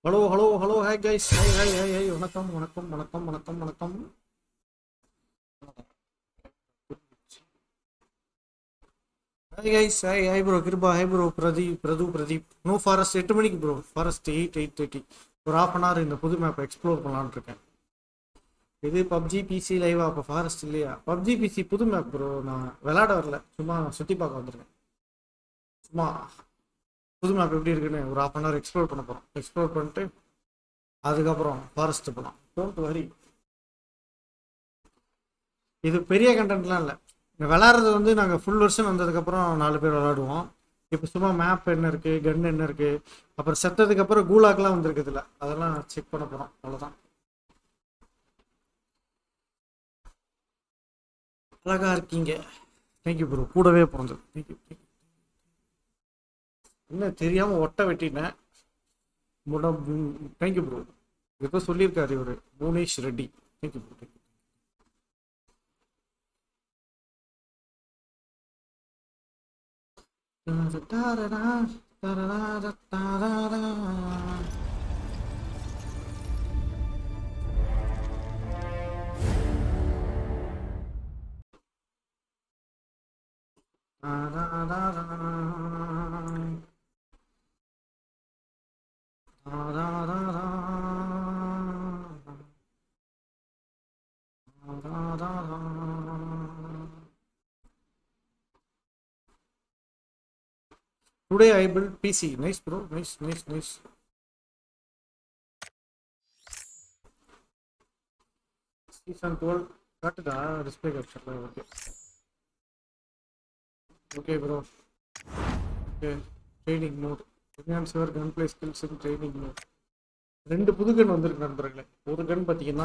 Hello hello hello hi guys hi hi hi hi வணக்கம் வணக்கம் வணக்கம் வணக்கம் வணக்கம் hi guys hi hi bro Kripa hi bro Pradeep Pradhu Pradeep no forest எட்டு மணிக்கு bro forest eight eight thirty ஒரு ஹாஃப் அன் ஹவர் இந்த புது மேப்பை எக்ஸ்ப்ளோர் பண்ணலான்னு இருக்கேன் இது பப்ஜி பிசி லைவா அப்போ ஃபாரஸ்ட் இல்லையா பப்ஜி பிசி புது மேப் ப்ரோ நான் விளையாட வரல சும்மா சுற்றி பார்க்க வந்திருக்கேன் சும்மா புது மேப் எப்படி இருக்குன்னு ஒரு ஹாஃப் அன் ஹவர் எக்ஸ்ப்ளோர் பண்ண போகிறோம் எக்ஸ்ப்ளோர் பண்ணிட்டு அதுக்கப்புறம் ஃபாரஸ்ட் போகலாம் டோன்ட் வரி இது பெரிய கண்டென்ட்லாம் இல்லை இந்த விளாட்றது வந்து நாங்கள் ஃபுல் வருஷன் வந்ததுக்கப்புறம் நாலு பேர் விளாடுவோம் இப்போ சும்மா மேப் என்ன இருக்குது கன் என்ன இருக்குது அப்புறம் செத்ததுக்கப்புறம் கூலாக்கெலாம் வந்திருக்குதுல்ல அதெல்லாம் செக் பண்ண போகிறோம் அவ்வளோதான் அழகா இருக்கீங்க தேங்க்யூ ப்ரோ கூடவே பிறந்தது தேங்க்யூ என்ன தெரியாம ஒட்ட வெட்டினேன் முட தேங்க்யூ ப்ரோ ஏதோ சொல்லியிருக்காரு இவரு Bhuvanesh Reddy thank you bro thank you Today I built PC. Nice, bro. Nice, nice, nice. Season 12. காட்டுதா டிஸ்பிளே கேப்சர்ல okay okay bro okay training mode enhance your gun play skills in training mode ரெண்டு புது கன் வந்திருக்கு நண்பர்களே ஒரு கன் பார்த்தீங்கன்னா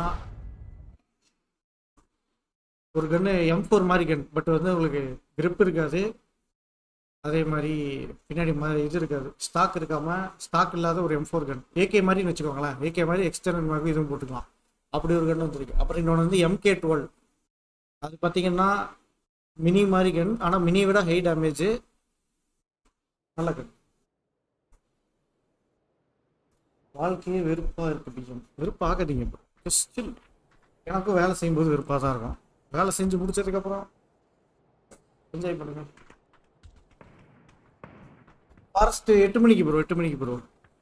ஒரு கன்னு எம் ஃபோர் மாதிரி கன் பட் வந்து உங்களுக்கு grip இருக்காது அதே மாதிரி பின்னாடி மாதிரி இது இருக்காது ஸ்டாக் இருக்காம ஸ்டாக் இல்லாத ஒரு எம் ஃபோர் கன் ஏகே மாதிரின்னு வச்சுக்கோங்களேன் ஏகே மாதிரி எக்ஸ்டர்னல் மாதிரி இதுவும் போட்டுக்கலாம் அப்படி ஒரு கன் வந்துருக்கு அப்புறம் இன்னொன்று வந்து எம்கே டுவெல் அது பார்த்தீங்கன்னா மினி மாதிரி கன் ஆனால் மினியை விட ஹை டேமேஜ் நல்ல கன் வாழ்க்கையே வெறுப்பாக இருக்கு பிஜம் வெறுப்பாகாதீங்க ஸ்டில் எனக்கும் வேலை செய்யும்போது வெறுப்பாக தான் இருக்கும் வேலை செஞ்சு முடிச்சதுக்கப்புறம் என்ஜாய் பண்ணுங்க ஃபாரஸ்ட் எட்டு மணிக்கு ப்ரோ எட்டு மணிக்கு ப்ரோ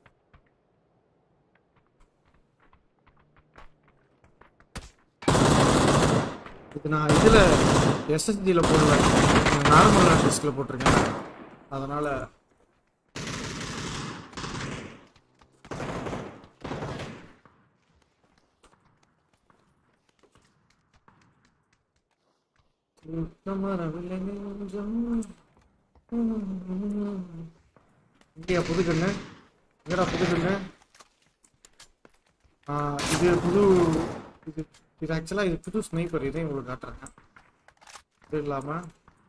இது நான் இதில் எஸ்எஸ்டியில் போடல நார்மல் டிஸ்கில் போட்டிருக்கேன் அதனால் இங்கேயா புது கண்ணு எங்கடா புது கண்ணு ஆ, இது புது இது இது ஆக்சுவலாக இது புது ஸ்னைப்பர் இதையும் உங்களுக்கு காட்டுறேன் இது இல்லாமல்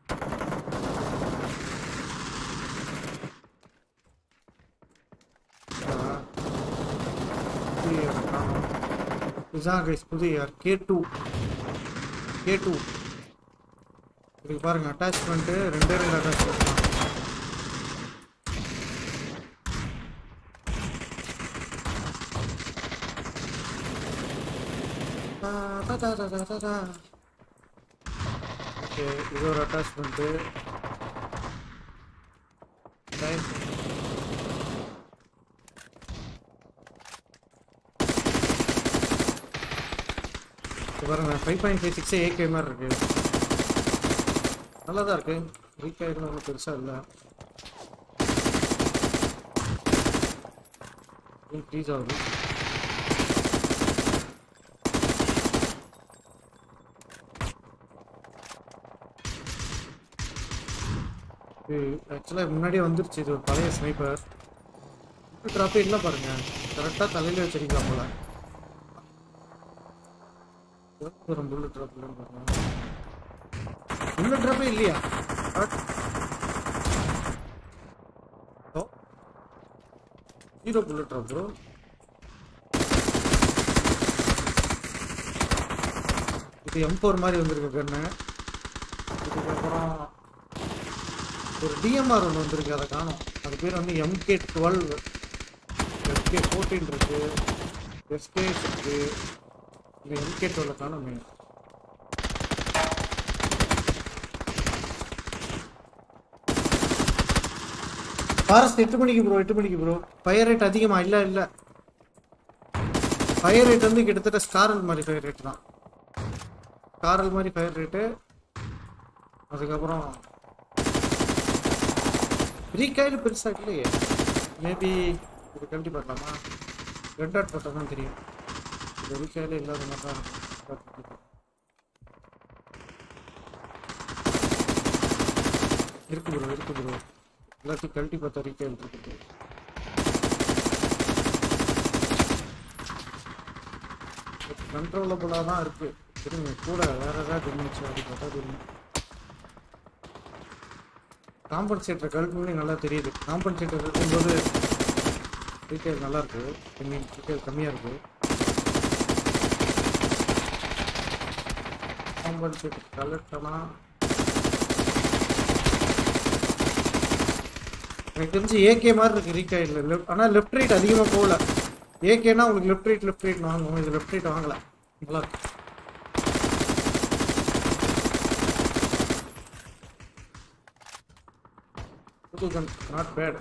இதுதான் கைஸ் புது air K two K two இதுக்கு பாருங்க அட்டாச்மெண்ட்டு ரெண்டே ரெண்டு அட்டாச்மெண்ட் தான் ஓகே இது ஒரு அட்டாச்மெண்ட்டு பாருங்க ஃபைவ் பாயிண்ட் ஃபைவ் சிக்ஸே ஏகே மாதிரி இருக்கு நல்லா தான் இருக்கு வீக் ஆகிடும் ஒன்றும் பெருசாக இல்லை இன்க்ரீஸ் ஆகுது ஆக்சுவலாக முன்னாடியே வந்துருச்சு இது ஒரு பழைய ஸ்னைப்பர் ட்ராப்பே இல்லை பாருங்க கரெக்டாக தலையில வச்சிருக்கலாம் போல ஒரு புல்லட் ட்ராப் இல்லைன்னு பாருங்க புல்லட் ட்ராப்பே இல்லையா ஜீரோ புல்லட் ட்ராப் ப்ரோ இது எம் ஃபோர் மாதிரி வந்திருக்கு கண்ணு இதுக்கப்புறம் ஒரு டிஎம்ஆர் ஒன்று வந்திருக்கு அதை காணும் அது பேர் வந்து எம்கே டுவெல் எஸ்கே ஃபோர்டீன் இருக்கு எஸ்கே இருக்கு இந்த எம்கே டுவெல் காணுமே ஃபாரஸ்ட் எட்டு மணிக்கு ப்ரோ எட்டு மணிக்கு ப்ரோ ஃபயர் ரேட் அதிகமா இல்ல இல்ல ஃபயர் ரேட் வந்து கிட்டத்தட்ட ஸ்காரல் மாதிரி ஃபயர் ரேட் தான் ஸ்காரல் மாதிரி ஃபயர் ரேட்டு அதுக்கப்புறம் ரீகாயில் பெருசா இல்லையே மேபி இது கழட்டி பார்க்கலாமா ரெட் டாட் போட்டால் தான் தெரியும் இது ரீகாயில் இல்லாத மாதிரி தான் இருக்கும். இருக்கு ப்ரோ இருக்கு ப்ரோ எல்லாத்தையும் கழட்டி பார்த்தா ரீகாயில் இருக்கு கண்ட்ரோலபுளாக தான் இருக்கு திரும்ப கூட வேற ஏதாவது இருந்துச்சு அப்படி பார்த்தா தெரியும் காம்பன்சேட்டர் கழட்டினே நல்லா தெரியுது காம்பன்சேட்டர் இருக்கும்போது ரீட்டைல் நல்லா இருக்கு மீன் ரீட்டைல் கம்மியாக இருக்கு காம்பன்சேட்டர் கலெக்டனா எனக்கு தெரிஞ்சு ஏகே மாதிரி இருக்கு ரீகாயில் லெஃப்ட் ஆனால் லெஃப்ட் ரைட் அதிகமாக போகல ஏகேனா உங்களுக்கு லெஃப்ட் ரைட் லெஃப்ட் ரைட் வாங்குவோம் இது லெஃப்ட் ரைட் வாங்கல நல்லா இருக்கு புது கன் நாட் பேட்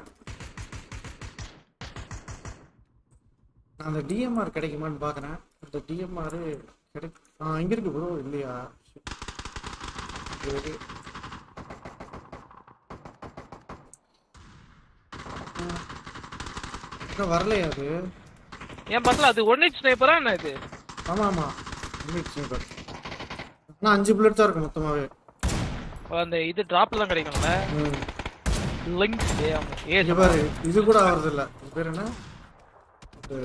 நான் அந்த டிஎம்ஆர் கிடைக்குமான்னு பார்க்குறேன் அந்த டிஎம்ஆர் கிடை ஆ இங்கே இருக்கு ப்ரோ இல்லையா சரி இன்னும் வரலையா அது ஏன் பார்த்தல அது ஒன் ஹெச் ஸ்னைப்பரா என்ன இது ஆமா ஆமா ஸ்னீப்பர் ஆனால் அஞ்சு புல்லட் தான் இருக்கும் மொத்தமாகவே அந்த இது டிராப்ல தான் கிடைக்கும்ல ம் லிங்க் ஏ ஏ இங்க பாரு இது கூட ஆவறது இல்ல இது பேர் என்ன இது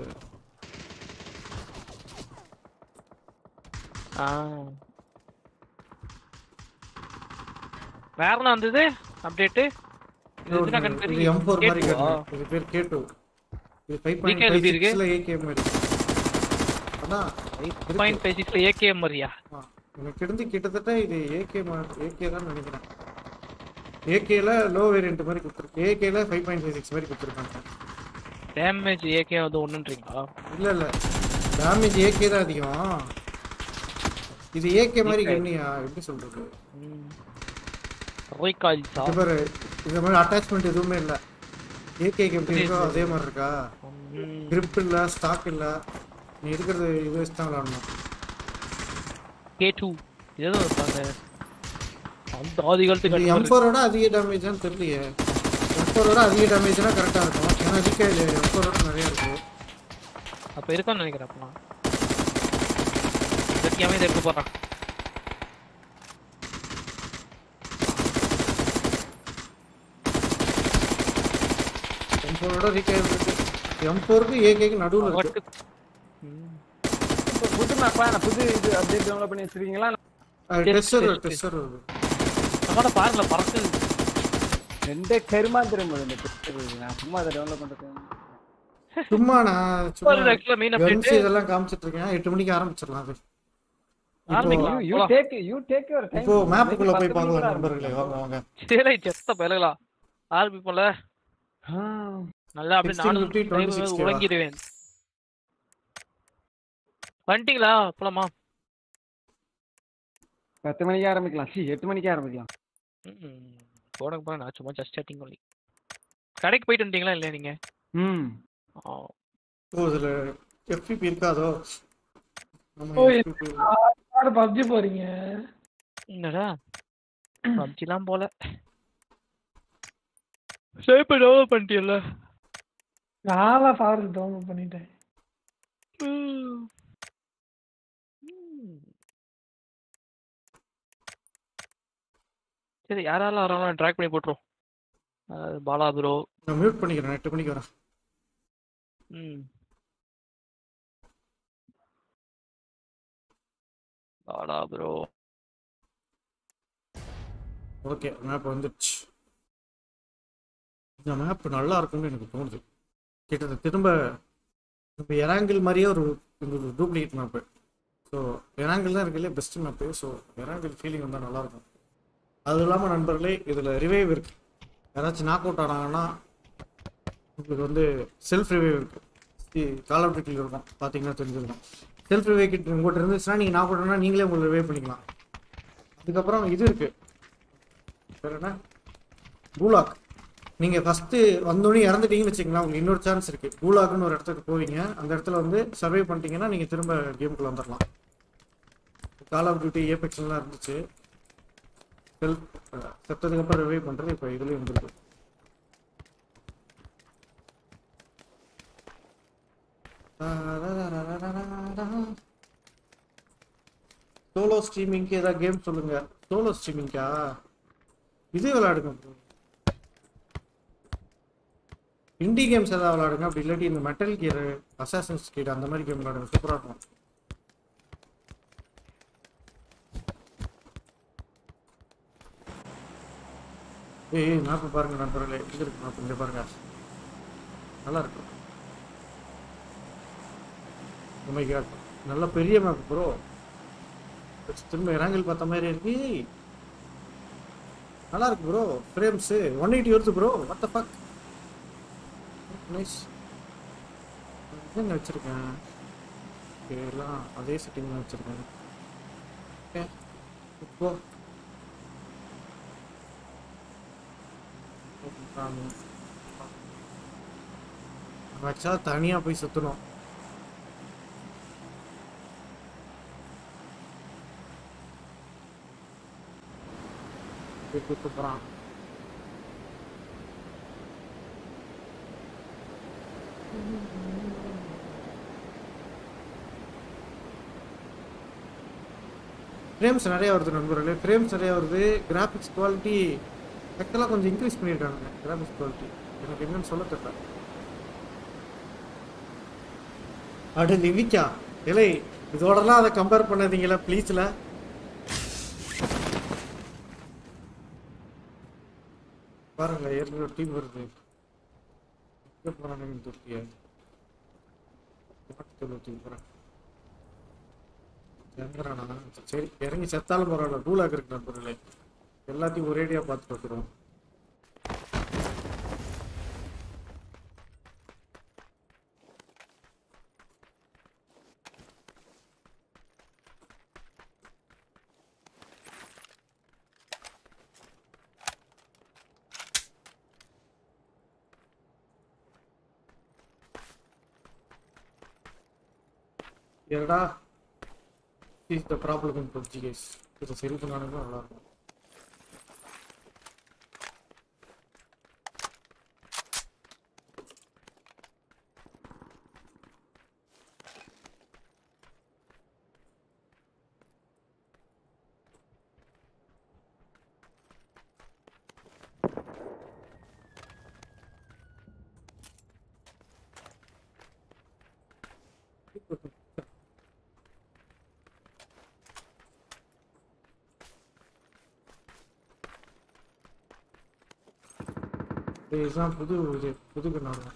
ஆ வேற என்ன வந்தது அப்டேட் இது M4 மாதிரி கட்டணும் இது பேர் K2 இது 5.56 எப்படி இருக்கு? ல AK மாதிரி அதான் இருக்கு. பாயிண்ட் ஃபைவ் சிக்ஸ்ல ஏகேஎம் மாதிரியா ஆ, எனக்கு தெரிஞ்சு கிட்டத்தட்ட இது AK மாதிரி AK தான் நினைக்கிறேன் AK ல லோ வேரியன்ட் மாதிரி கொடுத்துருக்கு AK ல 5.56 மாதிரி கொடுத்துருக்காங்க டேமேஜ் ஏகே வந்து ஒண்ணுன்றீங்களா இல்ல இல்ல டேமேஜ் AK தான் அதிகம் இது AK மாதிரி கண்ணியா எப்படி சொல்றது ரீகால்ஸா இது பாரு இந்த மாதிரி அட்டாச்மெண்ட் எதுவுமே இல்ல ஏகேக்கு எப்படி இருக்கோ அதே மாதிரி இருக்கா grip இல்ல ஸ்டாக் இல்ல நீ இருக்கிறது இது வச்சு தான் விளாடணும் கே டூ இதுதான் இருப்பாங்க அந்த ஆதி காலத்து இது கட்டு எம்ஃபோரோட அதிக டேமேஜான்னு தெரியலையே எம்ஃபோரோட அதிக டேமேஜ்னா கரெக்டாக இருக்கும் ஏன்னா ஜிகேல எம்ஃபோரோட நிறைய இருக்கு அப்ப இருக்கான்னு நினைக்கிறேன் அப்பனா இதற்காமே இதை எடுத்து போடுறான் எம்ஃபோரோட ரீகேல் இருக்கு எம்ஃபோருக்கு ஏகேக்கு நடுவில் இருக்கு அவட்டு ம். இப்போ புது மேப்பா நான் புது இது அப்டேட் டெவலப் பண்ணி வச்சிருக்கீங்களா டெஸ்டர் test, டெஸ்டர் நம்மளோட பாருங்கள பறக்குது ரெண்டே கருமா திரும்ப இந்த picture. நான் சும்மா அதை டெவலப் பண்றது சும்மா நான் சும்மா ஒரு actual main update. guns இதெல்லாம் காமிச்சிட்டு இருக்கேன் எட்டு மணிக்கு ஆரம்பிச்சிடலாம் அது ஆரம்பிக்கலாம் யூ போலாம். Take you take your time இப்போ மேப்புக்குள்ள போய் பார்க்கலாம் நண்பர்களே வாங்க வாங்க சரி செத்த பயலுகளா ஆரம்பிப்போம்ல நல்லா அப்படி 16, நானும் 50, 20, 60 வா? உறங்கிடுவேன் வந்துட்டீங்களா போலாமா பத்து மணிக்கு ஆரம்பிக்கலாம் சி எட்டு மணிக்கு ஆரம்பிக்கலாம் ம் போனக்கு போன நான் சும்மா ஜஸ்ட் chatting only கடைக்கு போயிட்டு வந்துட்டீங்களா இல்லையா நீங்க ம் ஆ, ஓ இதுல எஃபிபி இருக்காதோ ஆமா ஓ, FPP பப்ஜி போறீங்க என்னடா பப்ஜிலாம் போல சரி இப்போ டெவலப் பண்ணிட்டியல்ல நான்லாம் ஃபாரஸ்ட் டவுன்லோட் பண்ணிட்டேன் ம். ம். சரி யாரெல்லாம் வராங்களோ ட்ராக் பண்ணி போட்டுரும் அஹ் பாலா ப்ரோ நான் மியூட் பண்ணிக்கிறேன் எட்டு மணிக்கு வரேன் ம் பாலா ப்ரோ ஓகே மேப் வந்துடுச்சு இந்த மேப் நல்லா இருக்கும்னு எனக்கு தோணுது கிட்டத்தட்ட திரும்ப நம்ம எராங்கிள் மாதிரியே ஒரு டூப்ளிகேட் மேப்பு ஸோ எராங்கிள் தான் இருக்குல்லையே best map so Erangel feeling வந்தால் நல்லாயிருக்கும் அது இல்லாமல் நண்பர்களே இதில் ரிவைவ் இருக்கு யாராச்சும் நாக் அவுட் ஆனாங்கன்னா உங்களுக்கு வந்து செல்ஃப் ரிவைவ் இருக்கு கால் ஆஃப் டியூட்டியில் இருக்கும் பார்த்தீங்கன்னா தெரிஞ்சிருக்கும் செல்ஃப் ரிவே கிட் உங்கள்கிட்ட இருந்துச்சுன்னா நீங்கள் நான் போட்டோம்னா நீங்களே உங்களை ரிவே பண்ணிக்கலாம் அதுக்கப்புறம் இது இருக்கு வேற என்ன கூலாக் நீங்கள் ஃபஸ்ட்டு வந்தோடனே இறந்துட்டீங்கன்னு வச்சுக்கலாம் உங்களுக்கு இன்னொரு சான்ஸ் இருக்குது கூலாக்னு ஒரு இடத்துக்கு போவீங்க அந்த இடத்துல வந்து சர்வை பண்ணிட்டீங்கன்னா நீங்கள் திரும்ப கேமுக்குள்ள வந்துடலாம் கால் ஆஃப் டியூட்டி ஏபெக்ஸ்லாம் இருந்துச்சு செல்ஃப் செத்ததுக்கு அப்புறம் ரிவைவ் பண்ணுறது இப்போ இதுலேயும் வந்துருக்கு சோலோ ஸ்ட்ரீமிங்க்கு ஏதாவது கேம் சொல்லுங்க சோலோ ஸ்ட்ரீமிங்கா இது விளையாடுங்க bro. இண்டி கேம்ஸ் ஏதாவது விளையாடுங்க அப்படி இல்லாட்டி இந்த மெட்டல் கியர் அசாசன்ஸ் கீட் அந்த மாதிரி கேம் விளையாடுங்க சூப்பராக இருக்கும் ஏய் மேப்பு பாருங்க நண்பர்களே இது இருக்கு மேப் இங்கே பாருங்க நல்லா இருக்கும் Oh my god நல்ல பெரிய மேப் ப்ரோ திரும்ப இறங்கல் பார்த்த மாதிரி இருக்கு நல்லா இருக்கு ப்ரோ ஃப்ரேம்ஸு ஒன் எயிட்டி வருது bro what the fuck nice எங்க வச்சிருக்கேன் Okay, எல்லாம் அதே செட்டிங்ல வச்சிருக்கேன் ஓகே இப்போ வச்சா தனியா போய் சுத்தணும் போய் சுத்த போறான் ஃப்ரேம்ஸ் நிறைய வருது நண்பர்களே ஃப்ரேம்ஸ் நிறைய வருது கிராஃபிக்ஸ் குவாலிட்டி ஆக்சுவலாக கொஞ்சம் இன்க்ரீஸ் பண்ணியிருக்காங்க கிராஃபிக்ஸ் குவாலிட்டி எனக்கு என்னன்னு சொல்ல தெரியல அடு லிவிக்கா இல்லை இதோடலாம் அதை கம்பேர் பண்ணாதீங்களா ப்ளீஸ்ல பாருங்க ஏற்கனவே ஒரு டீம் வருது எங்கே போகிறானுங்கன்னு தெரியல தொண்ணூற்றி போகிறேன் இறங்குறானா சரி இறங்கி செத்தாலும் பரவாயில்ல டூலாக் இருக்கு நண்பர்களே எல்லாத்தையும் ஒரேடியாக பார்த்துட்டு வந்துடும் ஏடா is the problem in PUBG கேஸ் இதை சரி பண்ணானுங்க நல்லா இருக்கும் இதுதான் புது இது புது கண்ணாடி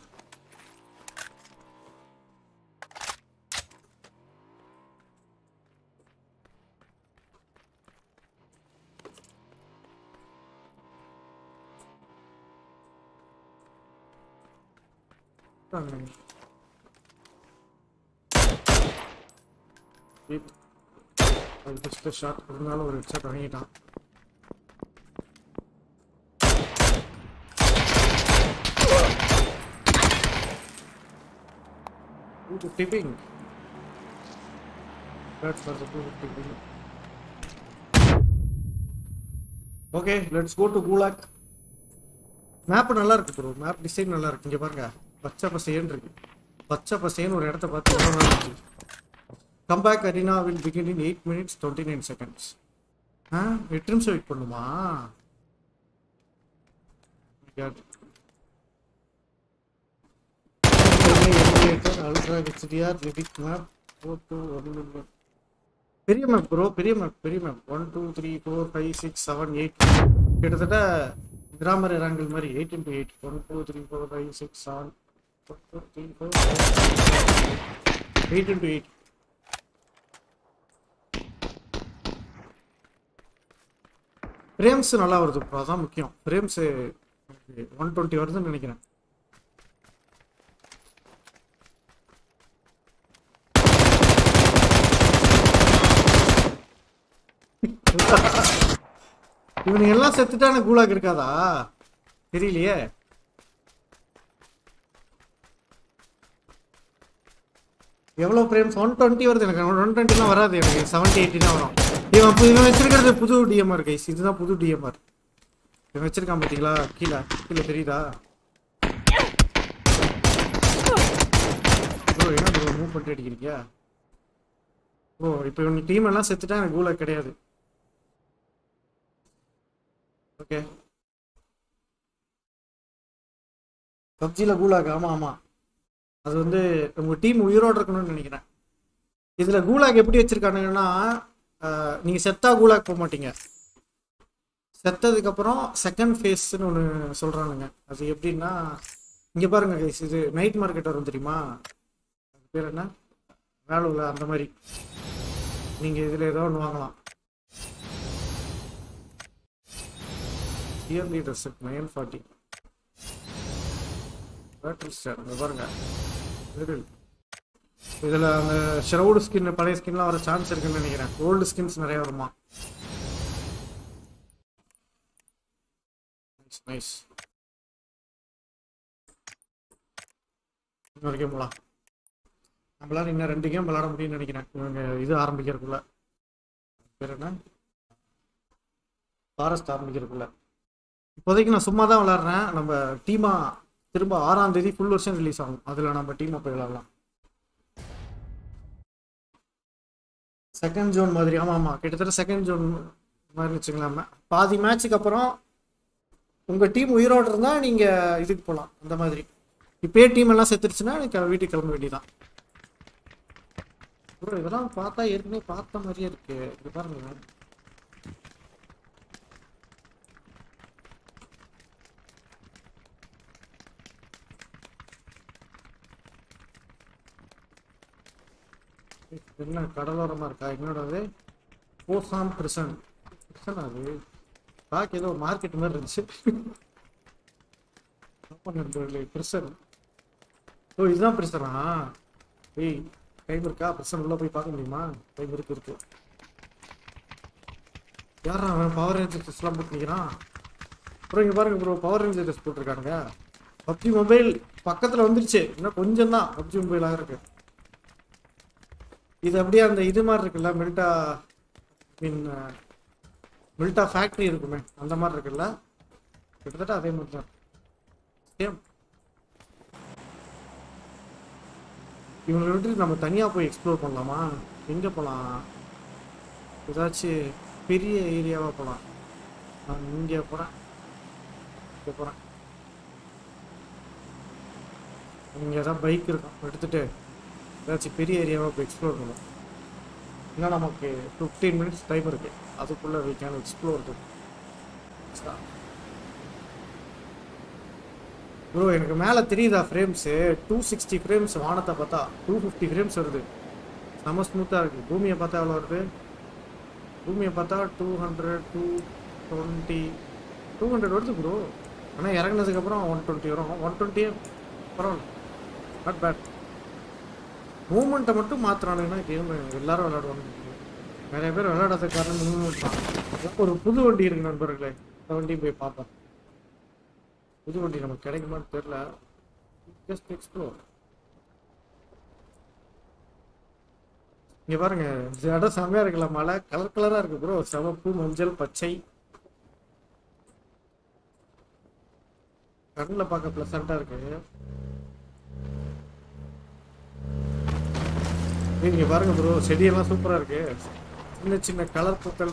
அது ஃபஸ்ட்டு ஷாட் இருந்தாலும் ஒரு ஹெட்ஷாட் வாங்கிட்டான் Two fifty ping. That's for the two fifty ping. Okay let's go to கூலாக் மேப் நல்லா இருக்கு ப்ரோ மேப் டிசைன் நல்லா இருக்கு இங்க பாருங்க பச்சை பசேன்னு இருக்கு பச்சை பசேன்னு ஒரு இடத்த பார்த்து எவ்வளோ நாள் ஆச்சு comeback arena will begin in eight minutes twenty nine seconds ஆ எட்டு நிமிஷம் வெயிட் பண்ணுமா God. Ultra HDR Livik map four two one பெரிய மேப் ப்ரோ பெரிய மேப் பெரிய map one two three four five six seven eight கிட்டத்தட்ட கிராமர் Erangel மாதிரி eight into eight one two three four five six seven two three four eight into eight frames நல்லா வருது bro அதான் முக்கியம் frames one twenty வருதுன்னு நினைக்கிறேன் இவனுங்க எல்லாம் செத்துட்டா எனக்கு கூலாக் இருக்காதா தெரியலையே எவ்வளோ ஃப்ரேம்ஸ் ஒன் டுவெண்ட்டி வருது எனக்கு ஒன் டுவெண்ட்டிலாம் வராது எனக்கு செவன்ட்டி எயிட்டி தான் வரும் இவன் பு- இவன் வச்சிருக்கிறது புது டிஎம்ஆர் கைஸ் இதுதான் புது டிஎம்ஆர் இவன் வச்சிருக்கான் பார்த்தீங்களா கீழே கீழே தெரியுதா ப்ரோ என்ன ப்ரோ மூவ் பண்ணிட்டு அடிக்கிறீங்க ஓ இப்போ இவன் டீம் எல்லாம் செத்துட்டா எனக்கு கூலாக் கிடையாது ஓகே பப்ஜியில் கூலாக் ஆமாம் ஆமாம் அது வந்து உங்கள் டீம் உயிரோடு இருக்கணும்னு நினைக்கிறேன் இதில் கூலாக் எப்படி வச்சுருக்கானுங்கன்னா நீங்கள் செத்தா கூலாக் போக மாட்டீங்க செத்ததுக்கப்புறம் செகண்ட் ஃபேஸ்ன்னு ஒன்று சொல்கிறானுங்க அது எப்படின்னா இங்கே பாருங்க guys, இது நைட் மார்க்கெட் வரும் தெரியுமா அது பேர் என்ன வேலூரில் அந்த மாதிரி நீங்கள் இதில் ஏதோ ஒன்று வாங்கலாம் early dress nine forty battery star இங்க பாருங்க இது இதில் அந்த ஷ்ரவுடு ஸ்கின் பழைய ஸ்கின்லாம் வர சான்ஸ் இருக்குன்னு நினைக்கிறேன் ஓல்டு ஸ்கின்ஸ் நிறைய வருமா நைஸ் நைஸ் இன்னும் வரைக்கும் போகலாம் நம்மளால இன்னும் ரெண்டு கேம் விளாட முடியும்னு நினைக்கிறேன் இவங்க இது ஆரம்பிக்கிறதுக்குள்ள பேர் என்ன ஃபாரஸ்ட் ஆரம்பிக்கிறதுக்குள்ள இப்போதைக்கு நான் சும்மா தான் விளாட்றேன் நம்ம டீமா திரும்ப ஆறாம் தேதி ஃபுல் வருஷம் ரிலீஸ் ஆகும் அதில் நம்ம டீமை போய் விளாடலாம் செகண்ட் ஜோன் மாதிரி ஆமாம் ஆமாம் கிட்டத்தட்ட செகண்ட் ஜோன் மாதிரி வச்சுக்கலாம் பாதி மேட்ச்சுக்கு அப்புறம் உங்கள் டீம் உயிரோடு இருந்தால் நீங்கள் இதுக்கு போகலாம் அந்த மாதிரி இப்போயே டீம் எல்லாம் செத்துருச்சுன்னா நீங்கள் வீட்டுக்கு கிளம்ப வேண்டியதான் ப்ரோ இதெல்லாம் பார்த்தா ஏற்கனவே பார்த்த மாதிரியே இருக்கு இது பாருங்க என்ன கடலோரமா இருக்கா என்னோடது போசாம் பிரிசன் பிரிசன் அது பார்க்க ஏதோ மார்க்கெட் மாதிரி இருந்துச்சு பிரிசன் ஓ இதுதான் பிரிசனா ஏய் டைம் இருக்கா பிரிசன் உள்ள போய் பார்க்க முடியுமா டைம் இருக்கு இருக்கு யாரா அவன் பவர் ரேஞ்சர் ட்ரெஸ்லாம் போட்டுக்கிறான் ப்ரோ இங்க பாருங்க ப்ரோ பவர் ரேஞ்சர் ட்ரெஸ் போட்டிருக்கானுங்க பப்ஜி மொபைல் பக்கத்துல வந்துருச்சு இன்னும் கொஞ்சம் தான் பப்ஜி மொபைலாக இருக்கு இது அப்படியே அந்த இது மாதிரி இருக்குல்ல மில்டா மீன் மில்டா ஃபேக்ட்ரி இருக்குமே அந்த மாதிரி இருக்குல்ல கிட்டத்தட்ட அதே மாதிரி தான் சேம் இவங்களை விட்டு நம்ம தனியாக போய் எக்ஸ்ப்ளோர் பண்ணலாமா எங்கே போகலாம் ஏதாச்சும் பெரிய ஏரியாவாக போகலாம் நான் இங்கே போகிறேன் இங்கே போகிறேன் இங்கே தான் பைக் இருக்கும் எடுத்துகிட்டு ஏதாச்சும் பெரிய ஏரியாவை போய் எக்ஸ்ப்ளோர் பண்ணுவோம் இன்னும் நமக்கு ஃபிஃப்டீன் மினிட்ஸ் டைம் இருக்கு அதுக்குள்ளே we can எக்ஸ்ப்ளோர் ப்ரோ எனக்கு மேலே தெரியுதா ஃப்ரேம்ஸு டூ சிக்ஸ்டி ஃப்ரேம்ஸ் வானத்தை பார்த்தா டூ ஃபிஃப்டி ஃப்ரேம்ஸ் வருது செம்ம ஸ்மூத்தாக இருக்குது பூமியை பார்த்தா எவ்வளோ வருது பூமியை பார்த்தா two hundred two twenty two hundred வருது ப்ரோ ஆனால் இறங்குனதுக்கப்புறம் ஒன் டுவெண்ட்டி வரும் ஒன் டுவெண்ட்டியே பரவாயில்ல நாட் பேட் மூமெண்ட்டை மட்டும் மாத்துறானுங்கன்னா கேம் எல்லாரும் விளையாடுவாங்க நிறைய பேர் விளையாடாத காரணம் மூமெண்ட் தான் அதான் ஒரு புது வண்டி இருக்கு நண்பர்களே அந்த வண்டி போய் பார்ப்போம் புது வண்டி நமக்கு கிடைக்குமான்னு தெரியல ஜஸ்ட் எக்ஸ்ப்ளோர் இங்க பாருங்க இந்த இடம் செம்மையா இருக்குல்ல மலை கலர் கலரா இருக்கு ப்ரோ சிவப்பு மஞ்சள் பச்சை கண்ணில் பார்க்க ப்ளசண்டா இருக்கு நீங்க பாருங்க ப்ரோ செடியெல்லாம் சூப்பரா இருக்கு சின்ன சின்ன கலர் பூக்கள்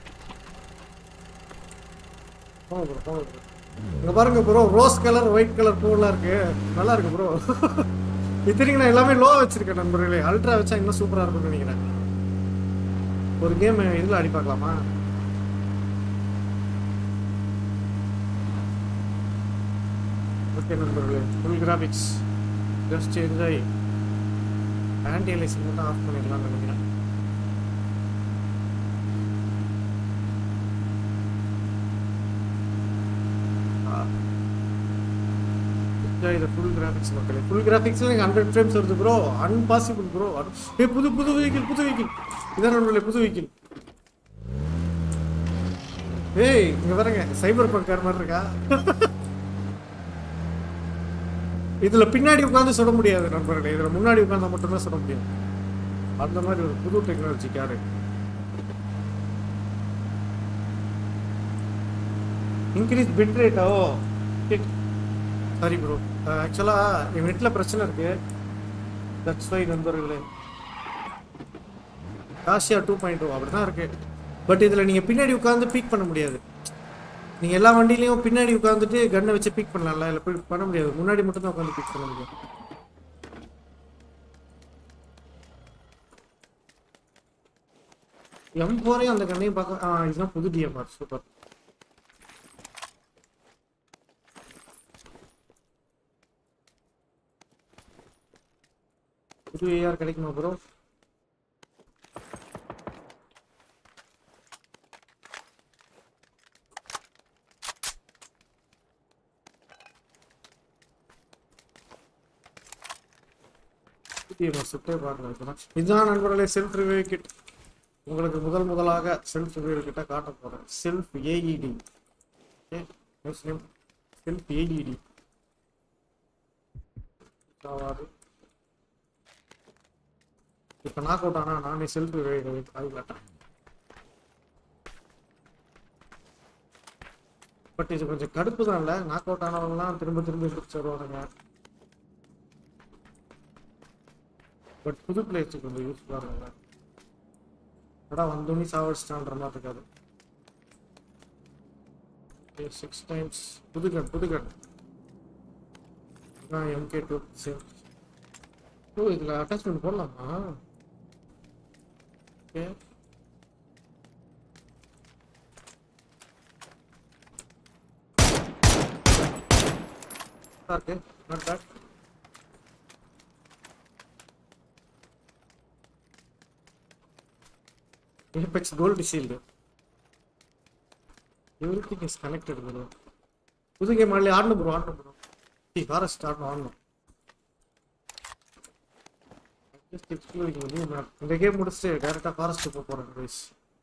போங்க ப்ரோ போங்க ப்ரோ இங்க பாருங்க bro rose colour white colour பூவெல்லாம் இருக்கு நல்லா இருக்கு ப்ரோ இத்தனைக்கு நான் எல்லாமே லோ வச்சிருக்கேன் நண்பர்களே அல்ட்ரா வச்சா இன்னும் சூப்பரா இருக்கும்னு நினைக்கிறேன் ஒரு கேம் இதுல அடி பார்க்கலாமா ஓகே நண்பர்களே full graphics just enjoy anti aliasing மட்டும் ஆஃப் பண்ணிடலாம்னு நினைக்கிறேன் என்ஜாய் த ஃபுல் கிராஃபிக்ஸ் மக்களே ஃபுல் கிராஃபிக்ஸில் எனக்கு ஹண்ட்ரட் ஃப்ரேம்ஸ் வருது ப்ரோ அன்பாசிபிள் ப்ரோ ஏ புது புது வெஹிக்கிள் புது வெஹிக்கிள் இதான் நம்மளுடைய புது வெஹிக்கிள் ஏய் இங்க பாருங்க சைபர் பங்கார் மாதிரி இருக்கா இதுல பின்னாடி உட்கார்ந்து சுட முடியாது நண்பர்களே இதுல முன்னாடி உட்கார்ந்தா மட்டும்தான் சுட முடியும் அந்த மாதிரி ஒரு புது டெக்னாலஜி காரு இன்க்ரீஸ் பிட் ரேட்டோ சாரி ப்ரோ ஆக்சுவலாக என் நெட்டில் பிரச்சனை இருக்கு தட்ஸ் வை நண்பர்களே காசியா டூ பாயிண்ட் டூ அப்படி தான் இருக்கு பட் இதில் நீங்கள் பின்னாடி உட்காந்து பீக் பண்ண முடியாது நீங்கள் எல்லா வண்டியிலையும் பின்னாடி உட்காந்துட்டு கன்னை வச்சு பீக் பண்ணலாம்ல இல்லை போய் பண்ண முடியாது முன்னாடி மட்டும் தான் உட்காந்து பீக் பண்ண முடியும் எம் போரையும் அந்த கண்ணையும் பார்க்க ஆ இதுதான் புது டிஎம்ஆர் சூப்பர் புது ஏஆர் கிடைக்குமா ப்ரோ புதிய சுட்டே பாருங்க இப்பதான். இதுதான் நண்பர்களே செல்ஃப் ரிவ்யூ கிட் உங்களுக்கு முதல் முதலாக செல்ஃப் ரிவ்யூ கிட்ட காட்ட போறேன் செல்ஃப் ஏஇடி முஸ்லிம் செல்ஃப் ஏஇடி இப்போ நாக் அவுட் ஆனா நானே செல்ஃப் ரிவ்யூ ஆகி காட்டுறேன் பட் இது கொஞ்சம் கடுப்பு தான் இல்லை நாக் அவுட் ஆனவங்கலாம் திரும்ப திரும்ப எதிர்த்து வருவானுங்க பட் புது பிளேஸுக்கு கொஞ்சம் யூஸ்ஃபுல்லாக இருக்குங்க அடா வந்தோடனே சாவடிச்சிட்டான்ற மாதிரி இருக்காது சிக்ஸ் டைம்ஸ் புது கன் புது கன் எம்கே டூ சேம் ஓ இதில் அட்டாச்மெண்ட் போடலாமா ஓகே இருக்கு not bad Apex Gold Shield. Everything is connected, bro. புது கேம் ஆடல ஆடணும் ப்ரோ ஆடணும் ப்ரோ ஃபாரஸ்ட் ஆடணும் ஆடணும் ஜஸ்ட் எக்ஸ்ப்ளோரிங் நியூ மேப் இந்த கேம் முடிச்சுட்டு டேரெக்டாக ஃபாரஸ்ட் போக போகிறேன் கைஸ்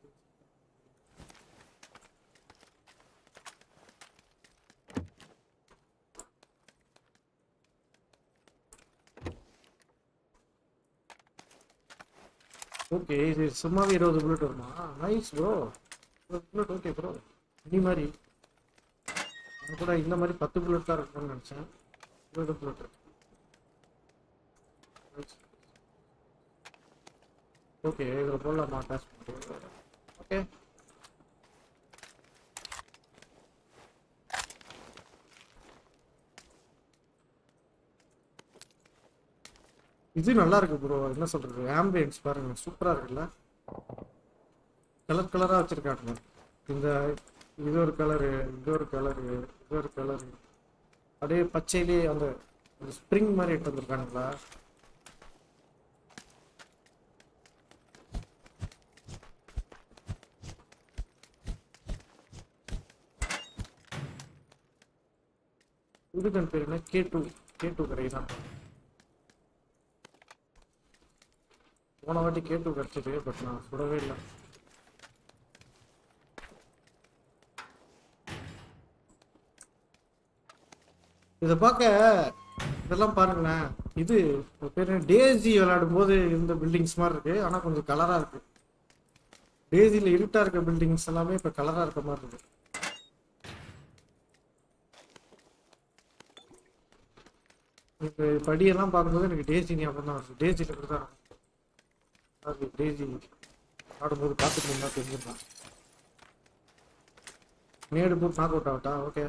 ஓகே இது சும்மாவே இருபது புல்லட் வருமா நைஸ் ப்ரோ இருபது புல்லட் ஓகே ப்ரோ இனி மாதிரி நான் கூட இந்த மாதிரி பத்து புல்லட் தான் இருக்கணும்னு நினச்சேன் இருபது புல்லட் ஓகே இதில் போடலாமா அட்டாச் ஓகே இது நல்லா இருக்கு ப்ரோ என்ன சொல்றது ஆம்பியன்ஸ் பாருங்க சூப்பரா இருக்குல்ல கலர் கலரா வச்சிருக்காங்க இந்த இது ஒரு கலரு இது ஒரு கலரு இது ஒரு கலரு அப்படியே பச்சையிலேயே அந்த ஸ்ப்ரிங் மாதிரி எடுத்து வந்திருக்கானுங்களா இதுக்கு பேர் என்ன கே டூ கே டூ கிடைக்குதான் போன வாட்டி கேட்டு கிடச்சிது பட் நான் சுடவே இல்லை இதை பார்க்க இதெல்லாம் பாருங்களேன் இது ஒரு பேர் டேசி விளையாடும் போது இருந்த பில்டிங்ஸ் மாதிரி இருக்கு ஆனால் கொஞ்சம் கலராக இருக்கு டேசியில் இருட்டாக இருக்க பில்டிங்ஸ் எல்லாமே இப்போ கலராக இருக்க மாதிரி இருக்கு இப்போ படியெல்லாம் பார்க்கும்போது எனக்கு டேசி ஞாபகம் தான் வருது டேசியில் இப்படி தான் இருக்கும். அது டேசி ஆடும்போது பார்த்துட்டு இருந்தா தெரிஞ்சிருந்தான் நேடு போட்டு நாக் அவுட் ஆகட்டா ஓகே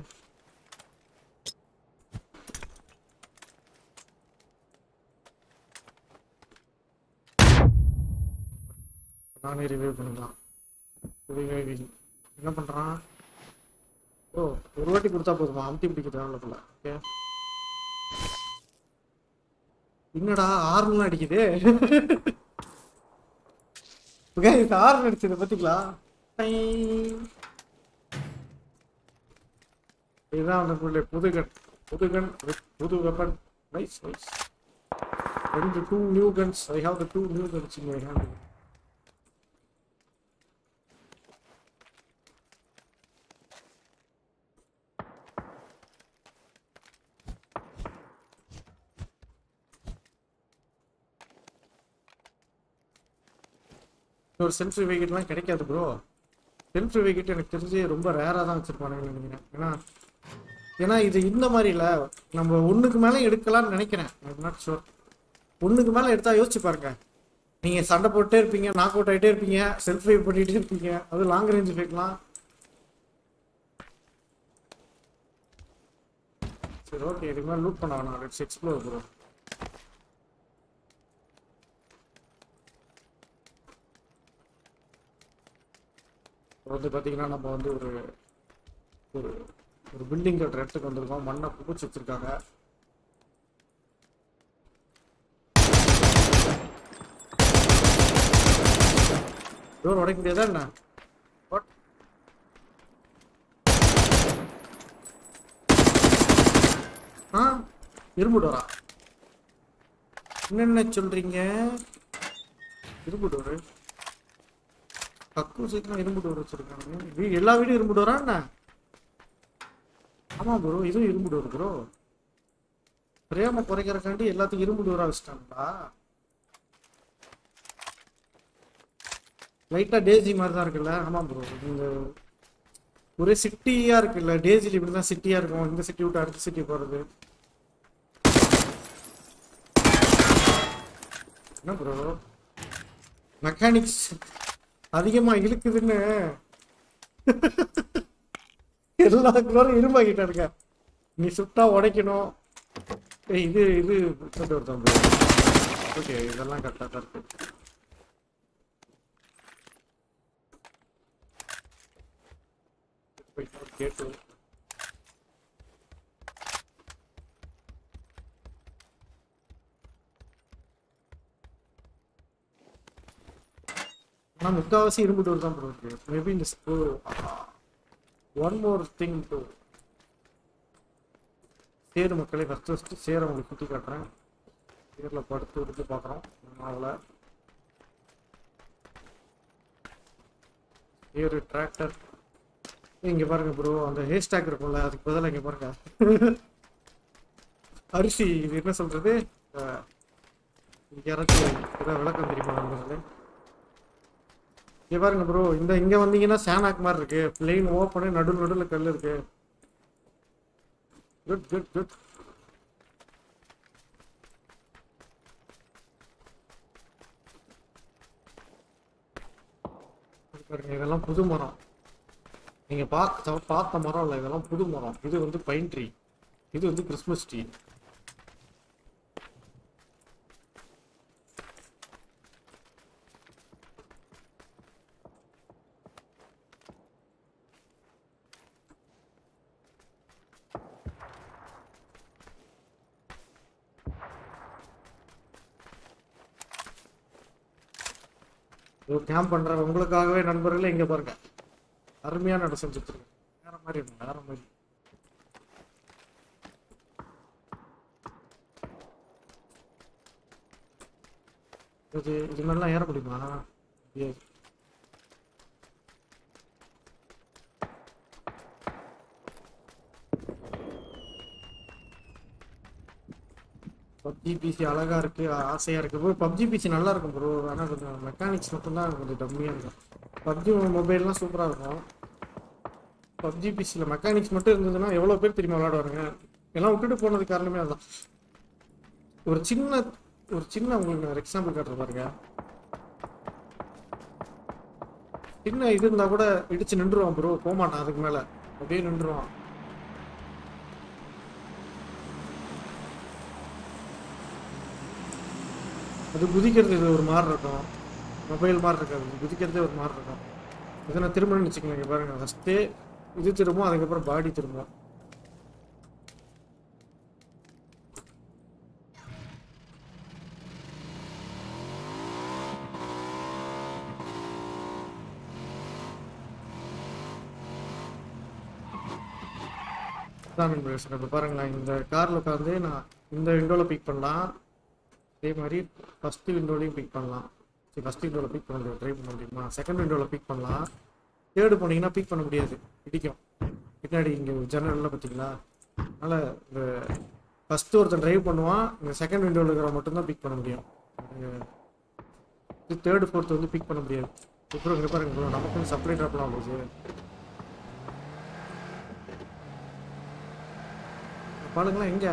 நானே ரிவ்யூ பண்ணிக்கலாம் ரிவ்யூ என்ன பண்ணுறான் ஓ ஒரு வாட்டி கொடுத்தா போதுமா அமுத்தி பிடிக்க தேவையில்ல ஓகே என்னடா ஆறுலாம் அடிக்குது ஓகே இது ஆறு அடிச்சது பார்த்தீங்களா இதுதான் அந்த புள்ள புது கன் புது கன் புது வெப்பன் நைஸ் நைஸ் ரெண்டு two new guns I have the two new guns in my hand ஒரு செல்ஃப் ரிவைகிட்லாம் கிடைக்காது ப்ரோ செல்ஃப் ரிவைகிட் எனக்கு தெரிஞ்சு ரொம்ப ரேராக தான் வச்சுருப்பானுங்கன்னு நினைக்கிறேன் ஏன்னா ஏன்னா இது இந்த மாதிரி இல்லை நம்ம ஒன்றுக்கு மேலே எடுக்கலாம்னு நினைக்கிறேன் நாட் ஷுர் ஒன்றுக்கு மேலே எடுத்தால் யோசிச்சு பாருங்க நீங்கள் சண்டை போட்டே இருப்பீங்க நாக் அவுட் ஆகிட்டே இருப்பீங்க செல்ஃப் ரைவ் பண்ணிகிட்டே இருப்பீங்க அது லாங் ரேஞ்ச் ஃபைட்லாம் சரி ஓகே இதுக்கு மேலே லூட் பண்ண வேணாம் லெட்ஸ் எக்ஸ்ப்ளோர் ப்ரோ வந்து பார்த்தீங்கன்னா நம்ம வந்து ஒரு ஒரு ஒரு பில்டிங் கட்டுற இடத்துக்கு வந்திருக்கோம் மண்ணை புகுச்சு வச்சிருக்காங்க டோர் உடைக்க முடியாதா என்ன What? ஆ இரும்பு டோரா என்னென்ன சொல்றீங்க இரும்பு டோரு கக்கு சீக்கிரம் இரும்பு டோர் வச்சிருக்காங்க வீ- எல்லா வீடும் இரும்பு டோரா என்ன ஆமா ப்ரோ இதுவும் இரும்பு டோர் ப்ரோ பிரேம குறைக்கிறக்காண்டி எல்லாத்தையும் இரும்பு டோரா வச்சுட்டாங்களா லைட்டா டேஜி மாதிரி தான் இருக்குல்ல ஆமா ப்ரோ இந்த ஒரே சிட்டியா இருக்குல்ல டேஜில இப்படி தான் சிட்டியா இருக்கும் இந்த சிட்டி விட்டு அடுத்த சிட்டி போறது என்ன ப்ரோ மெக்கானிக்ஸ் அதிகமா இழுக்குதுன்னு எல்லா குளோரும் இரும்பாக்கிட்டாருங்க நீ சுட்டா உடைக்கணும் ஏய் இது இது சொல்லிட்டு ஒருத்தன் ஓகே இதெல்லாம் கரெக்டாக தான் இருக்கு போயிட்டு கேட்டு ஆனால் முக்கால்வாசி இரும்பு டோர் தான் ப்ரோ இருக்கு மேபி இந்த ஒன் மோர் திங் டு சேரு மக்களை ஃபஸ்ட்டு ஃபஸ்ட்டு சேரை உங்களுக்கு சுற்றி காட்டுறேன் சேரில் படுத்து எடுத்து பார்க்குறோம் அதில் சேரு டிராக்டர் இங்கே பாருங்க ப்ரோ அந்த ஹேர் ஸ்டாக் இருக்கும்ல அதுக்கு பதிலாக இங்கே பாருங்க அரிசி இது என்ன சொல்றது அஹ், இதுக்கு யாராச்சும் ஏதாவது விளக்கம் தெரியுமா நண்பர்களே இங்க பாருங்க ப்ரோ இந்த இங்க வந்தீங்கன்னா சேனாக் மாதிரி இருக்கு பிளெயின் ஓப்பனு நடுவில் நடுவில் கல் இருக்கு குட் குட் குட் பாருங்க இதெல்லாம் புது மரம் நீங்க பார்த்த பார்த்த மரம் இல்லை இதெல்லாம் புது மரம் இது வந்து பைன் ட்ரீ இது வந்து கிறிஸ்மஸ் ட்ரீ கேம்ப் பண்ற உங்களுக்காகவே நண்பர்களே இங்க பாருங்க அருமையான இடம் செஞ்சுட்டு இருக்கேன் வேற மாதிரி இருக்கும் வேற மாதிரி இது இது மாதிரிலாம் ஏற முடியுமா Yes. பப்ஜி பிசி அழகா இருக்கு ஆ- ஆசையா இருக்கு ப்ரோ பப்ஜி பிசி நல்லா இருக்கும் ப்ரோ ஆனா கொஞ்சம் மெக்கானிக்ஸ் மட்டும்தான் கொஞ்சம் டம்மியா இருக்கும் பப்ஜி மொபைல்லாம் சூப்பரா இருக்கும் பப்ஜி பிசியில் மெக்கானிக்ஸ் மட்டும் இருந்ததுன்னா எவ்வளோ பேர் தெரியுமா விளையாடுவாருங்க எல்லாம் விட்டுட்டு போனது காரணமே அதான் ஒரு சின்ன ஒரு சின்ன உங்களுக்கு நான் எக்ஸாம்பிள் காட்டுற பாருங்க சின்ன இது இருந்தா கூட இடிச்சு நின்றுவான் ப்ரோ போக மாட்டான் அதுக்கு மேல அப்படியே நின்றுவான் அது குதிக்கிறது இது ஒரு மாதிரி இருக்கும் மொபைல் மாதிரி இருக்காது இது குதிக்கிறதே ஒரு மாதிரி இருக்கும் இதை நான் திரும்பணும்னு வச்சுக்கோங்க இங்க பாருங்க ஃபஸ்ட்டு இது திரும்பும் அதுக்கப்புறம் பாடி திரும்பும் தான் பேசுகிறேன் இப்போ பாருங்களேன் இந்த காரில் உட்காந்து நான் இந்த விண்டோவில் பிக் பண்ணலாம் அதே மாதிரி ஃபஸ்ட்டு விண்டோலையும் பிக் பண்ணலாம் சரி ஃபஸ்ட் விண்டோவில் பிக் பண்ண முடியும் ட்ரை பண்ண முடியுமா செகண்ட் விண்டோவில் பிக் பண்ணலாம் தேர்டு போனீங்கன்னா பிக் பண்ண முடியாது இடிக்கும் பின்னாடி இங்கே ஜன்னலில் பார்த்தீங்களா அதனால் இந்த ஃபஸ்ட்டு ஒருத்தன் டிரைவ் பண்ணுவான் இந்த செகண்ட் விண்டோவில் இருக்கிற மட்டும்தான் பிக் பண்ண முடியும் அது தேர்டு ஃபோர்த் வந்து பிக் பண்ண முடியாது ப்ரோ இங்கே பாருங்க ப்ரோ நமக்கு வந்து சப்ளை ட்ராப்லாம் போகுது பாருங்களா எங்க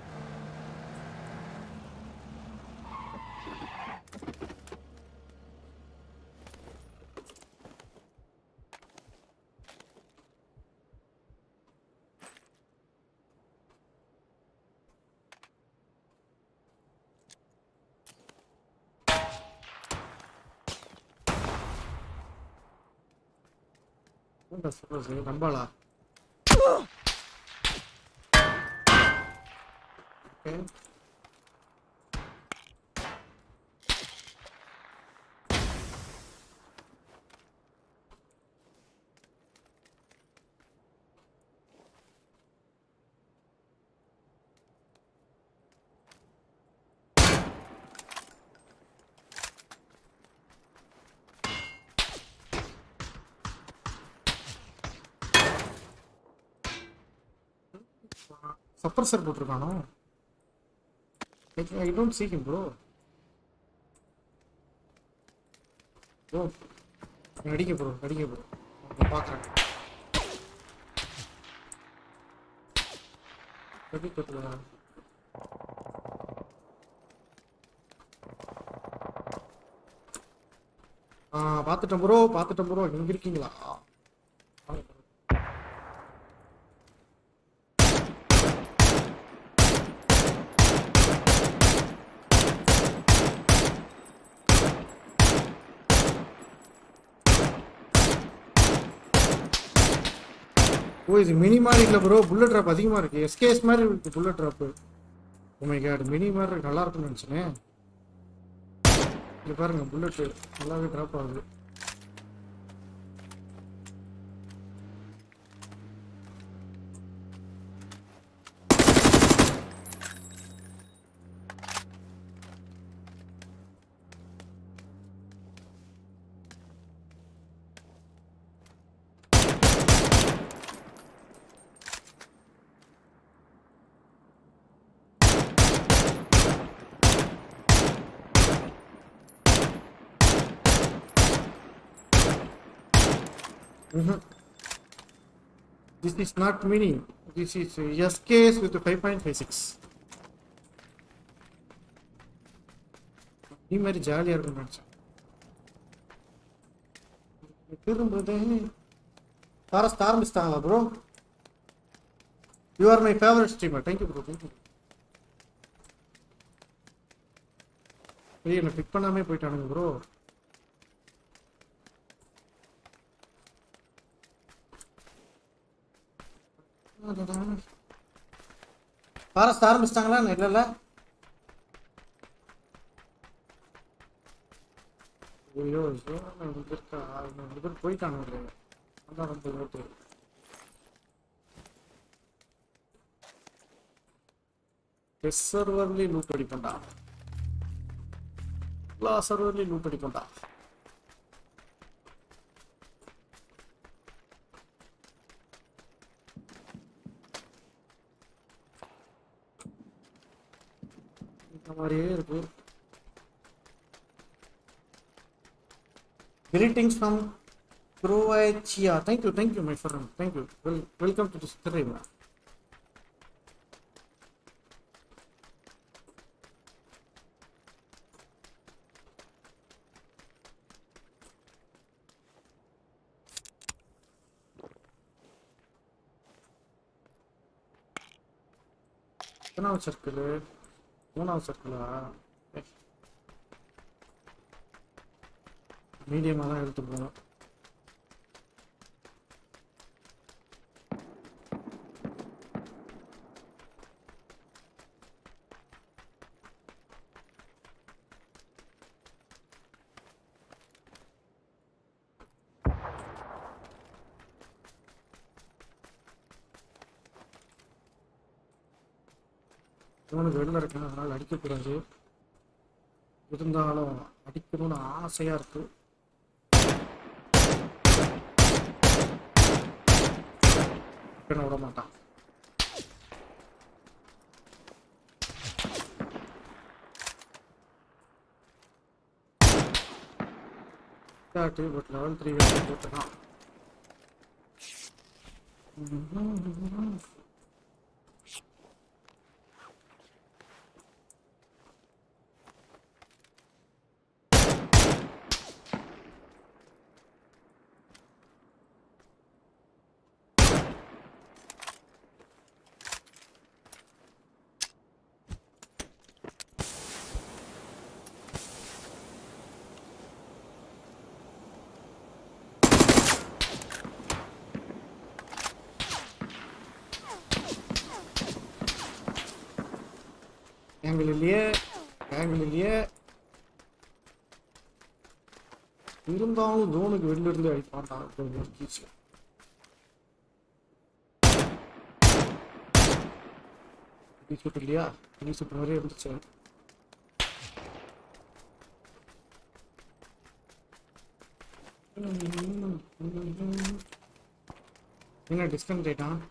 என்னடா சொல்றது நம்பாளா ஓகே சப்ரஸர் போட்டிருக்கானோ I don't see him bro bro அடிக்க ப்ரோ அடிக்க ப்ரோ பார்க்குறேன் எப்படி கட்டுதா ஆ பார்த்துட்டேன் ப்ரோ பார்த்துட்டேன் ப்ரோ இங்கே இருக்கீங்களா வாங்க bro. ஓ இது மினி மாதிரி இல்லை ப்ரோ புல்லட் ட்ராப் அதிகமாக இருக்கு எஸ்கேஎஸ் மாதிரி இருக்கு புல்லட் ட்ராப்பு உமை கார்டு மினி மாதிரி இருக்கு நல்லா இருக்கும்னு நினச்சினேன் இங்க பாருங்க புல்லட் நல்லாவே ட்ராப் ஆகுது Mhm. This is not mini. This is uh, SKS with 5.56. நீ மாதிரி ஜாலியாக இருக்கும் நினச்சேன் திரும்புதே ஃபாரஸ்ட் ஆரம்பிச்சிட்டாங்களா bro you are my favourite streamer thank you bro thank you ஏய் என்னை பிக் பண்ணாமே போயிட்டானுங்க ப்ரோ ஃபாரஸ்ட் ஆரம்பிச்சிட்டாங்களா இல்லைல்ல ஐயோ ஐயோ இங்க இருக்கா இவன் ரெண்டு பேர் போயிட்டானுங்க அதான் ரொம்ப ஓட்டு டெஸ்ட் சர்வர்லேயும் லூட் அடிப்பண்டா எல்லா சர்வர்லேயும் லூட் அடிப்பண்டா இந்த மாதிரியே இருக்கு Greetings from Croatia. Thank you, thank you, my friend. Thank you. Well, welcome to the stream. எத்தனாவது சர்க்கிள் மூணாவது சர்க்கிளா மீடியமாக தான் எடுத்து போகணும் இவனுக்கு வெளில இருக்கேன் அதனால் அடிக்கக்கூடாது இருந்தாலும் அடிக்கணும்னு ஆசையாக இருக்கு என்ன விட மாட்டான் ஸ்டார்ட் பட் லெவல் த்ரீ போட்டுக்கலாம் ஆங்கிள் இல்லையே ஆங்கிள் இல்லையே இருந்தாலும் ஜோனுக்கு வெளில இருந்து அடிப்பான் கீச்சு சுட்டு இல்லையா நீ சுட்டு மாதிரியே இருந்துச்சு என்ன டிஸ்கனெக்ட் ஆயிட்டான்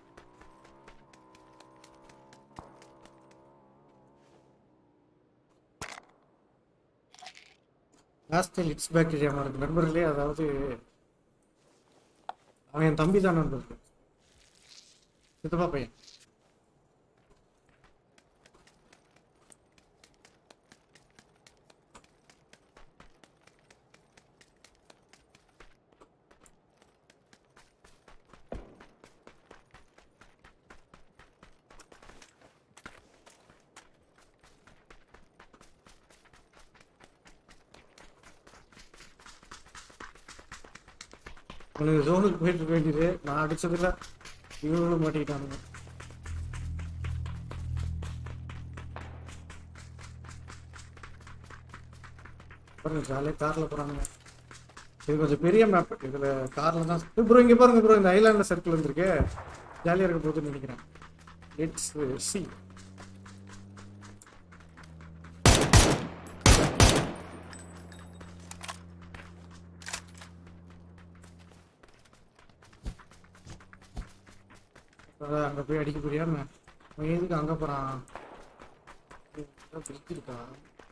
லாஸ்ட் இட்ஸ் பாக்டீரியா இருக்கு நண்பர்களே அதாவது அவன் என் தம்பி தான் நண்பர்கள் சித்தப்பா பையன் உனக்கு ஜோனுக்கு போயிட்டு இருக்க வேண்டியது நான் அடிச்சதுல இவங்களும் மாட்டிக்கிட்டானுங்க பாருங்க ஜாலியாக காரில் போகிறானுங்க இது கொஞ்சம் பெரிய மேப் இதில் காரில் தான் ப்ரோ இங்கே பாருங்க ப்ரோ இந்த ஐலாண்டில் சர்க்கிள் வந்துருக்கு ஜாலியாக இருக்க போகுதுன்னு நினைக்கிறேன் இட்ஸ் சி அதான் அங்கே போய் அடிக்க போறியா என்ன அவன் எதுக்கு அங்கே போகிறான் பிரிச்சு இருக்கா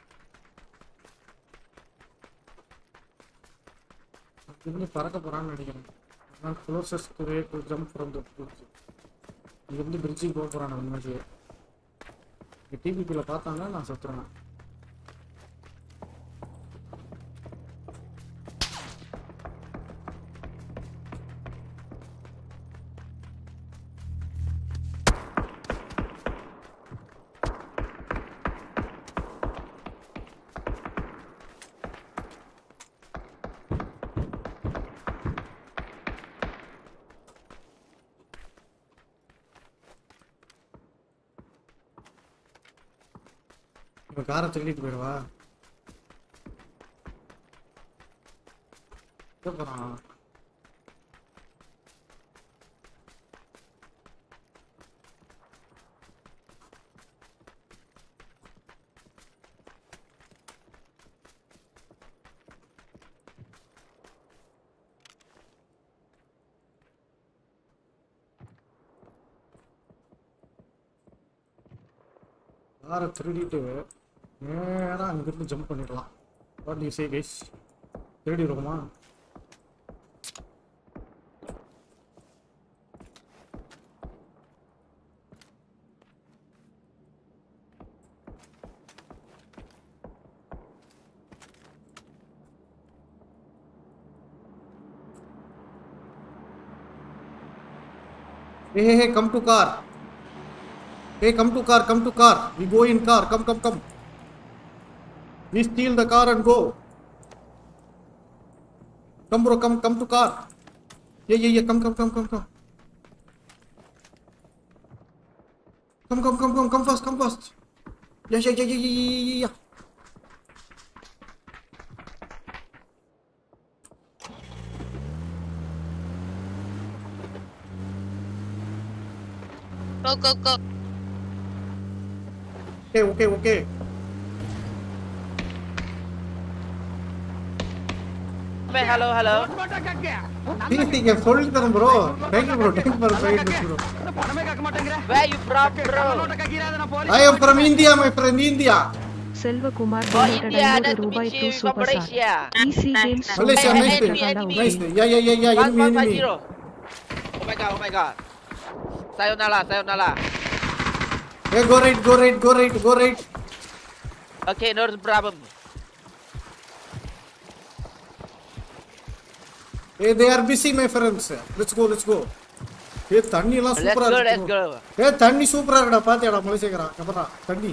இருந்து பறக்க போறான்னு நினைக்கிறேன் அதனால் closest way to jump from the bridge இங்கேருந்து பிரிட்ஜுக்கு போக போகிறான் உண்மைக்கு இங்கே டிபிபியில் பார்த்தாங்கன்னா நான் சுற்றுறேன் இப்போ காரை தள்ளிட்டு போயிடுவா எங்க போறான் காரை திருடிட்டு நேராக அங்கிருந்து ஜம்ப் பண்ணிடலாம் வாட் யூ சே கைஸ் திருடிடுவோமா Hey, hey, hey, come to car. Hey, come to car, come to car. We go in car. Come, come, come. We steal the car and go. Come, bro, come, come to car. Yeah, yeah, yeah, come, come, come, come, come. Come, come, come, come, come fast, come fast. Yeah, yeah, yeah, yeah, yeah, yeah, yeah, yeah. Go, go, go. Okay, okay, okay. Hey, hello, hello. நீங்க சொல்லி தரேன் bro thank you bro thank you for fight bro Where you from, bro? I am from India my friend India Selvakumar Oh, donated India, 500 nice to ரூபாய் meet to you from Superstar. Malaysia. EC Games Malaysia, Hey, nice hey, day. enemy, enemy. Nice day. Yeah, yeah, yeah, yeah. One, Enemy, one, five, enemy. zero. Oh my god, oh my god. Sayonara, sayonara. Hey, go right, go right, go right, go right. Okay, no problem. Hey, they are busy, my friends. Let's go, let's go. ஏ தண்ணி எல்லாம் Let's சூப்பரா go, let's இருக்கு go. ஏ தண்ணி சூப்பரா இருக்குடா பாத்தியாடா மலேசியக்காரா எப்படா தண்ணி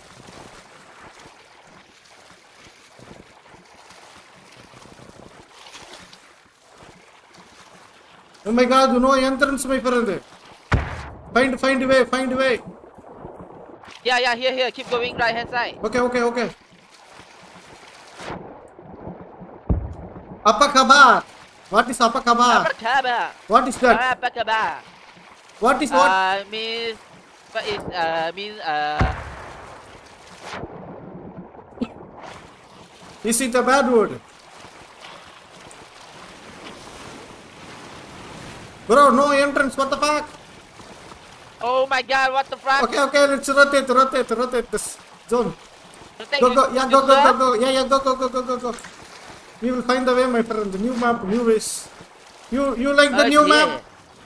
Oh my god, you know entrance, my friend. Find, find way, find way. Yeah, yeah, here, here. Keep going right hand side. Okay, okay, okay. Apa kabar? What is apa kabar? Apa kabar? What is that? Apa kabar? What is what? Uh, means what is uh means uh Is it a bad word? Bro, no entrance, what the fuck? oh my god, what the fuck? Okay, okay, let's rotate, rotate, rotate this zone. Take Go, it- go, yeah, go, you go, sure? go, go, yeah, yeah, go, go, go, go, go, go. We will find the way, my friend. The new map, new ways. You, you like the new Okay. map?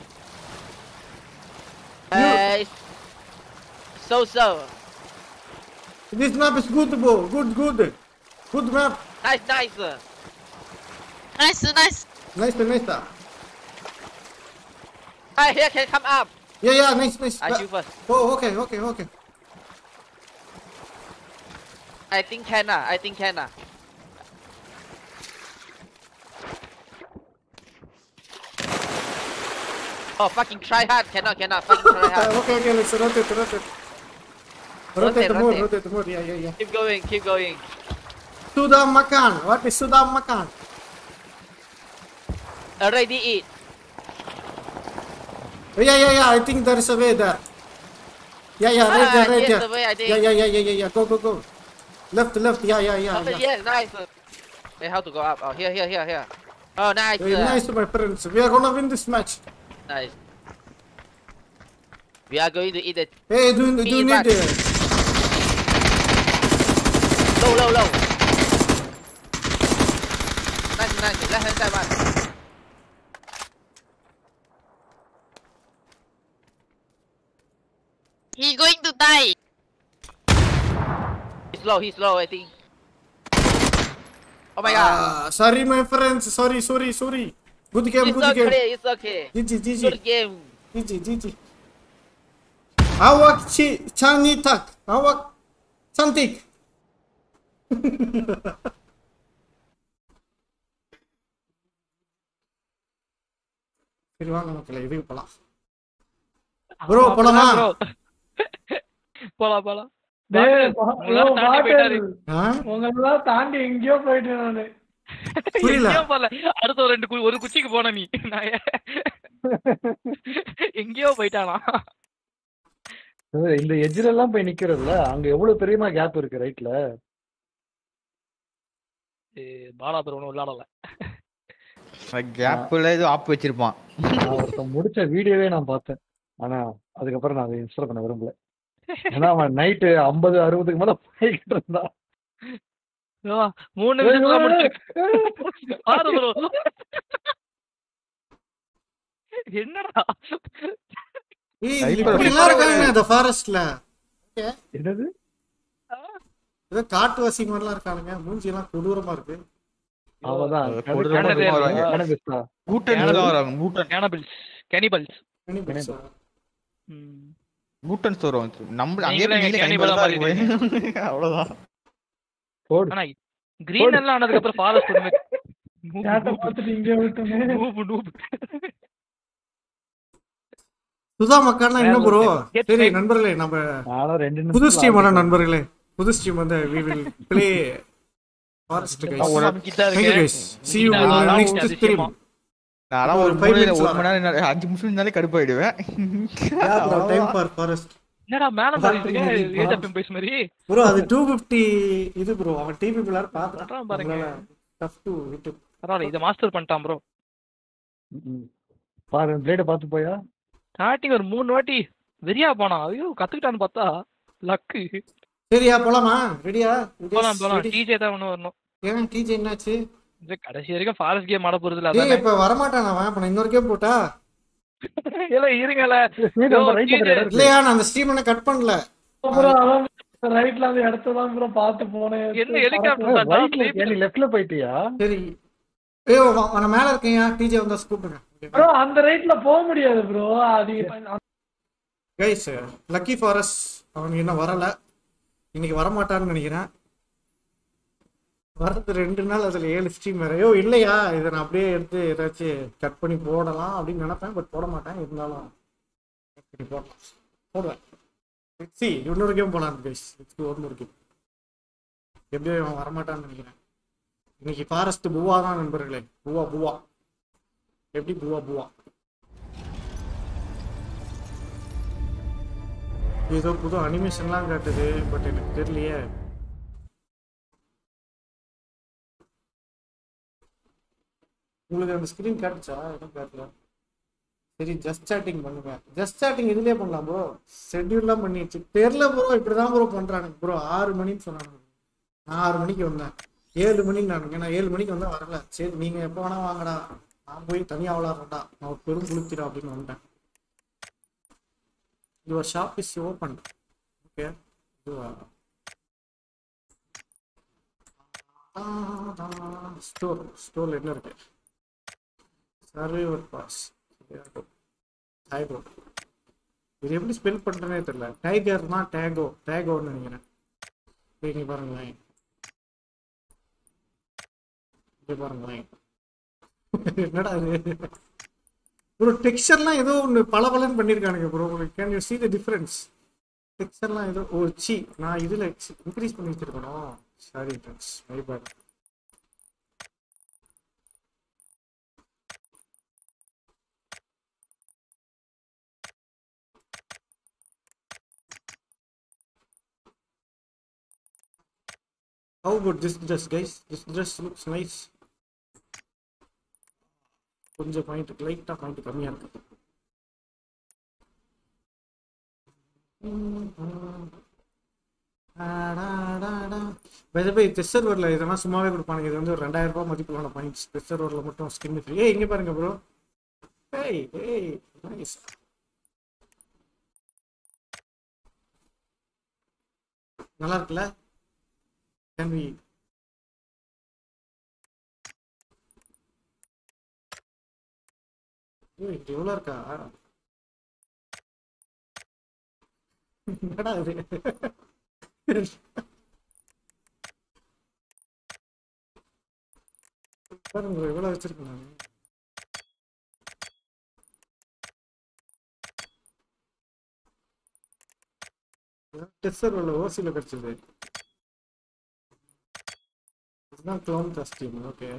Uh, it's so so. This map is good, bro. Good, good. Good map. Nice, nice. Nice, nice. Nice, nice. Ah, here can come up. Yeah, yeah, nice, nice. I shoot first. Oh, okay, okay, okay. I think can ah. I think can ah. Oh fucking try hard cannot cannot fucking try hard. okay, okay, let's rotate, rotate. Rotate, Rotate more, rotate. rotate more. Yeah, yeah, yeah. keep going, keep going. Sudah makan. What is sudah makan? Already eat. Oh, yeah, yeah, yeah. I think there is a way there. Yeah, yeah, right Ah, there, right yes, there. the way I think. Yeah, yeah, yeah, yeah, yeah, yeah. Go, go, go. Left, left. Yeah, yeah, yeah. Oh, yeah. yes, nice. Wait, how to go up? Oh, here, here, here, here. Oh, nice. Very uh, nice, my friends. We are gonna win this match. Nice. We are going to eat the Hey, do, do you Me, need? but- Uh, low, low, low. Nice, nice. Left hand side one. He going to die. He's low, he's low, I think. Oh my god. ah, sorry, my friends. Sorry, sorry, sorry. Good game, It's good game. okay, it's okay. GG, GG, Good game. GG, GG. Awak ci canggih tak? Awak cantik. சரி வாங்க மக்களே இதுக்கு போலாம் Bro, போலாமா? bro. போலாம் போலாம் டேய், உங்களால தாண்டி போயிட்டாரு. ஆ? உங்களெல்லாம் தாண்டி எங்கேயோ போயிட்டு நானு புரியல. எங்கேயோ போல அடுத்த ஒரு ரெண்டு கு- ஒரு குச்சிக்கு போன நீ நான் ஏ- எங்கேயோ போயிட்டானா இந்த எட்ஜ்ல எல்லாம் போய் நிக்கிறதுல அங்க எவ்வளவு பெரியமா கேப் இருக்கு ரைட்ல ஏய், பாலா ப்ரோ ஒன்றும் விளையாடல கேப்ல ஏதோ ஆப் வச்சிருப்பான் நான் ஒருத்தன் முடிச்ச வீடியோவே நான் பார்த்தேன் ஆனா அதுக்கப்புறம் நான் அதை இன்ஸ்டால் பண்ண விரும்பல ஏன்னா அவன் நைட்டு ஐம்பது அறுபதுக்கு மேல போய்கிட்டு இருந்தான் ஆ, மூணு நிமிஷத்துல முடிச்சு பாரு ப்ரோ என்னடா ஏய், Hyper இப்படிலாம் இருக்காங்க இந்த ஃபாரஸ்ட்ல என்னது ஏதோ காட்டுவாசி மாதிரிலாம் இருக்கானுங்க மூஞ்சி எல்லாம் கொடூரமா இருக்கு அவதான் அது கடு- கொடூரமா கடு- இருக்கும் வருவாங்க. cannabis தான். மூட்டன் தான் வராங்க மூட்டன் கேனபிள்ஸ் கெனிபல்ஸ் Cannibals. மூட்டன்ஸ் வருவாங்க நம்ம அங்கே நீங்களே நீங்களே cannibal cannibal தான் மாதிரி இருக்கு. அவ்வளவுதான் போடு ஆனா கிரீன் எல்லாம் ஆனதுக்கு அப்புறம் ஃபாரஸ்ட் வந்து கேட்ட பார்த்துட்டு இங்கே விட்டோமே நூபு நூபு சுதா மக்கான்னா என்ன ப்ரோ Get சரி time. நண்பர்களே நம்ம நானும் ரெண்டு புது நிமிஷம் ஸ்ட்ரீமான நண்பர்களே புது ஸ்ட்ரீம் வந்து we will play forest guys thank you guys see you in the next stream நான் ஒரு ஒரு five மூணு minutes ஒரு மணி நேரம் என்ன- அஞ்சு நிமிஷம் இருந்தாலே கடுப்பாயிடுவேன் yeah bro time for forest என்னடா மேல பாருங்க, பாருங்க ஏஜ் ஆஃப் பேஸ் மாதிரி ப்ரோ அது 250 இது ப்ரோ அவன் டிபி பிளார் அதான் பாத்துறான் பாருங்க. டஃப் டு ஹிட் பரவாயில்ல இதை மாஸ்டர் பண்ணிட்டான் ப்ரோ ம். பாரு பிளேட பார்த்து போயா ஸ்டார்டிங் ஒரு மூணு வாட்டி வெறியா போனான் ஐயோ கத்துக்கிட்டான்னு பார்த்தா லக்கு சரியா போலாமா ரெடியா போலாம் போலாம் டிஜே தான் ஒண்ணு வரணும் ஏன் டிஜே என்னாச்சு இது கடைசி வரைக்கும் ஃபாரஸ்ட் கேம் ஆட போறது இல்ல ஏய் அதானே இப்ப வரமாட்டான் அவன் இப்ப நான் இன்னொரு கேம் போட்டா இல்ல இருங்கல ஸ்னேக் நம்ம ரைட்ல TJ. இடம் இருக்கு இல்லையா நான் அந்த ஸ்ட்ரீம் கட் பண்ணல அப்புறம் அவன் ரைட்ல அந்த இடத்த தான் ப்ரோ பார்த்து போனேன் என்ன ஹெலிகாப்டர் தான் ரைட்ல இருக்கியா நீ லெஃப்ட்ல போயிட்டியா சரி ஏய் வா- நான் மேல இருக்கேன் டிஜே வந்தா கூப்பிடுங்க ப்ரோ அந்த ரைட்ல போக முடியாது ப்ரோ அது கைஸ் லக்கி ஃபாரஸ்ட் அவனுக்கு இன்னும் வரல இன்னைக்கு வரமாட்டான்னு நினைக்கிறேன் வரது ரெண்டு நாள் அதுல ஏழு ஸ்ட்ரீம் வேற ஐயோ இல்லையா இதை நான் அப்படியே எடுத்து ஏதாச்சும் கட் பண்ணி போடலாம் அப்படின்னு நினைப்பேன் பட் போட மாட்டேன் இருந்தாலும் cut பண்ணி போடலாம் போடுவேன் சி இன்னொரு கேம் போலாம் கைஸ் ஒரு கேம் எப்படியோ இவன் வரமாட்டான்னு நினைக்கிறேன் இன்னைக்கு ஃபாரஸ்ட் புவா தான் நண்பர்களே புவா புவா எப்படி புவா புவா ஏதோ புது அனிமேஷன்லாம் காட்டுது பட் எனக்கு தெரியலையே உங்களுக்கு அந்த ஸ்க்ரீன் காட்டுச்சா எதுவும் காட்டல சரி ஜஸ்ட் சாட்டிங் பண்ணுங்க ஜஸ்ட் சாட்டிங் இதுலயே பண்ணலாம் ப்ரோ ஷெட்யூல்லாம் பண்ணிடுச்சு தெரியல ப்ரோ இப்படிதான் ப்ரோ பண்றானுங்க ப்ரோ ஆறு மணின்னு சொன்னானுங்க நான் ஆறு மணிக்கு வந்தேன் ஏழு மணிக்கு நானுங்க நான் ஏழு மணிக்கு வந்தா வரல சரி நீங்க எப்போ வேணா வாங்கடா நான் போய் தனியா விளாட்றேன்டா நான் ஒரு பெரும் குளிக்கிறா அப்படின்னு வந்துட்டேன் your shop is open okay store ஸ்டோர்ல என்ன இருக்கு சர்வைவர் பாஸ் டைகோ இது எப்படி ஸ்பெல் பண்றேனே தெரியல டைகர்னா டேகோ டேகோன்னு நினைக்கிறேன் இங்க பாருங்களேன் இங்க பாருங்களேன் என்னடா இது ப்ரோ டெக்ஸ்சர்லாம் ஏதோ ஒன்று பளபளன்னு பண்ணியிருக்கானுங்க bro can you see the difference டெக்ஸ்சர்லாம் ஏதோ ஓ சி நான் இதில் இன்க்ரீஸ் பண்ணி வச்சிருக்கணும் sorry friends my bad How about this dress, guys? This dress looks nice. கொஞ்சம் பாயிண்ட் லைட்டாக பாயிண்ட் கம்மியாக இருக்கு போய் செஸ் சர்வரில் இதெல்லாம் சும்மாவே கொடுப்பானுங்க இது வந்து ஒரு ரெண்டாயிரம் ரூபாய் மதிப்பிலான பாயிண்ட்ஸ் செஸ் சர்வரில் மட்டும் ஸ்கின் ஃப்ரீ ஏய் இங்கே பாருங்க ப்ரோ ஏய் ஏய் நைஸ் நல்லா இருக்குல்ல கேன் வி ஏய் இது எவ்வளோ இருக்கா என்னடா இது பாருங்க எவ்வளோ வச்சிருக்கேன் நான் டெஸ்டர் உள்ள ஓசியில் கிடச்சிது இதுதான் க்ளோன் காஸ்டியூம் ஓகே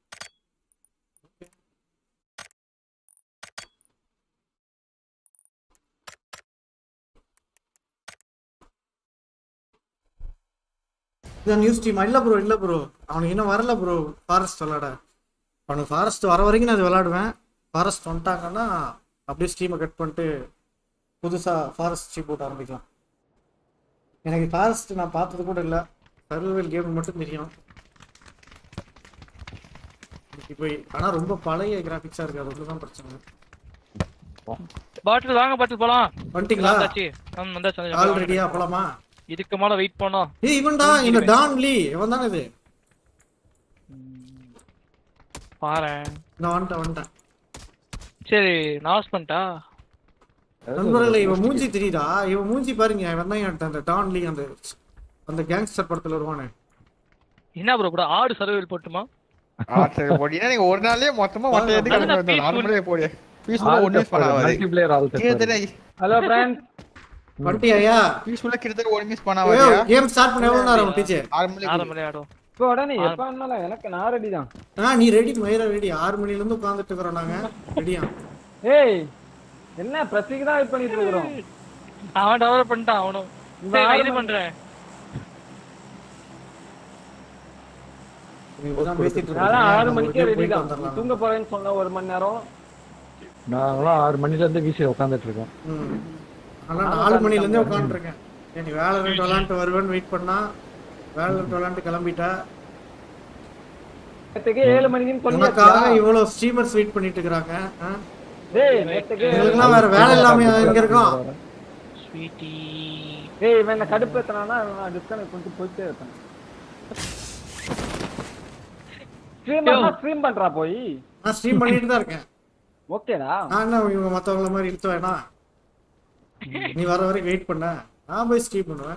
இதான் நியூஸ் டீம் இல்லை ப்ரோ இல்லை ப்ரோ அவனுக்கு இன்னும் வரல ப்ரோ ஃபாரஸ்ட் விளாட அவனுக்கு ஃபாரஸ்ட் வர வரைக்கும் நான் அது விளாடுவேன் ஃபாரஸ்ட் வந்துட்டாங்கன்னா அப்படியே ஸ்டீமை கட் பண்ணிட்டு புதுசாக ஃபாரஸ்ட் ஸ்டீம் போட்டு ஆரம்பிக்கலாம் எனக்கு ஃபாரஸ்ட் நான் பார்த்தது கூட இல்லை சர்வைவல் கேம் மட்டும் தெரியும் இப்போ ஆனால் ரொம்ப பழைய கிராஃபிக்ஸாக இருக்குது அது ஒன்று தான் பிரச்சனை பாட்டில் வாங்க பாட்டில் போலாம் வந்துட்டீங்களா வந்தாச்சு ம், வந்தாச்சு, வந்தாச்சு. ஆல் ரெடியா போலாமா இதுக்கு மேல வெயிட் பண்ணோம் ஏய் இவன்டா இந்த டான் லீ இவன் தானே இது பாரேன் நான் வந்துட்டேன் வந்துட்டேன் சரி நான் பண்ணிட்டா நண்பர்களே இவன் மூஞ்சி தெரியுதா இவன் மூஞ்சி பாருங்க இவன் தான் என்கிட்ட அந்த டான் லீ அந்த அந்த கேங்ஸ்டர் படத்துல வருவானே என்ன ப்ரோ கூட ஆடு சர்வைவல் போட்டுமா ஆட்கள் போட்டீங்கன்னா நீங்க ஒரு நாள்லயே மொத்தமா மொத்த எதுக்கு அதுதான் கிளம்பி வந்தோம் peaceful. நார்மலே போடு பீஸ்ஃபுல்லா ஒன்றும் யூஸ் பண்ணாது மல்டிபிளேயர் ஆல் கிட்டத்தட்ட ஹலோ ஃப்ரெண்ட் வந்துட்டியா பீஸ்ஃபுல்லா கிட்டத்தட்ட ஒரு மிஸ் பண்ணாத கேம் ஸ்டார்ட் பண்ண எவ்வளவு நேரம் டீச்சர் ஆறு மணிக்கு ஆரம்பலே ஆடும் இப்போ உடனே எப்போ வேணாலும் எனக்கு நான் ரெடி தான் ஆ நீ ரெடி மயிரா ரெடி ஆறு மணில இருந்து உட்கார்ந்துட்டு இருக்கிறோம் நாங்க ரெடியா ஏய் என்ன பிரசிக்கு தான் வெயிட் பண்ணிட்டு இருக்கிறோம் அவன் டெவலப் பண்ணிட்டான் அவனும் இந்த சரி, நான் ஆறு இது மணி- பண்றேன் இப்பதான் பேசிட்டு நான் இருக்கோம். ஆறு நம்ம மணிக்கே ஒரு game ரெடி போயிட்டு தான் வந்துடலாம். தூங்க போறேன்னு சொன்ன ஒரு மணி நேரம் நாங்களாம் ஆறு மணில இருந்து வீசி உட்காந்துட்டு இருக்கோம் ம். ஆனா நாலு மணில இருந்தே உட்காந்துருக்கேன் ஏன் நீ வேலரண்ட் விளாண்டுட்டு வருவேன்னு வெயிட் பண்ணா வேலரண்ட் விளாண்டு கிளம்பிட்டா நேத்துக்கு ஏழு மணிக்குன்னு உனக்காக கொண்டு இவ்வளவு ஸ்ட்ரீமர்ஸ் வெயிட் பண்ணிட்டு இருக்காங்க ஆ? டேய் நேத்துக்கு எங்களுக்கெல்லாம் வேற வேலை இல்லாம எங்க இருக்கோம் ஸ்வீட்டி டேய் இவன் என்ன கடுப்பேத்தனானா நான் டிஸ்கனெக்ட் பண்ணிட்டு போயிட்டே இருப்பேன் ஸ்ட்ரீம் பண்ணா ஸ்ட்ரீம் பண்றா போய் நான் ஸ்ட்ரீம் பண்ணிட்டு தான் இருக்கேன் ஓகேடா நான் என்ன இவங்க மத்தவங்கள மாதிரி இழுத்து வேணா நீ வர வரைக்கும் வெயிட் பண்ண நான் போய் ஸ்ட்ரீம் பண்ணுவேன்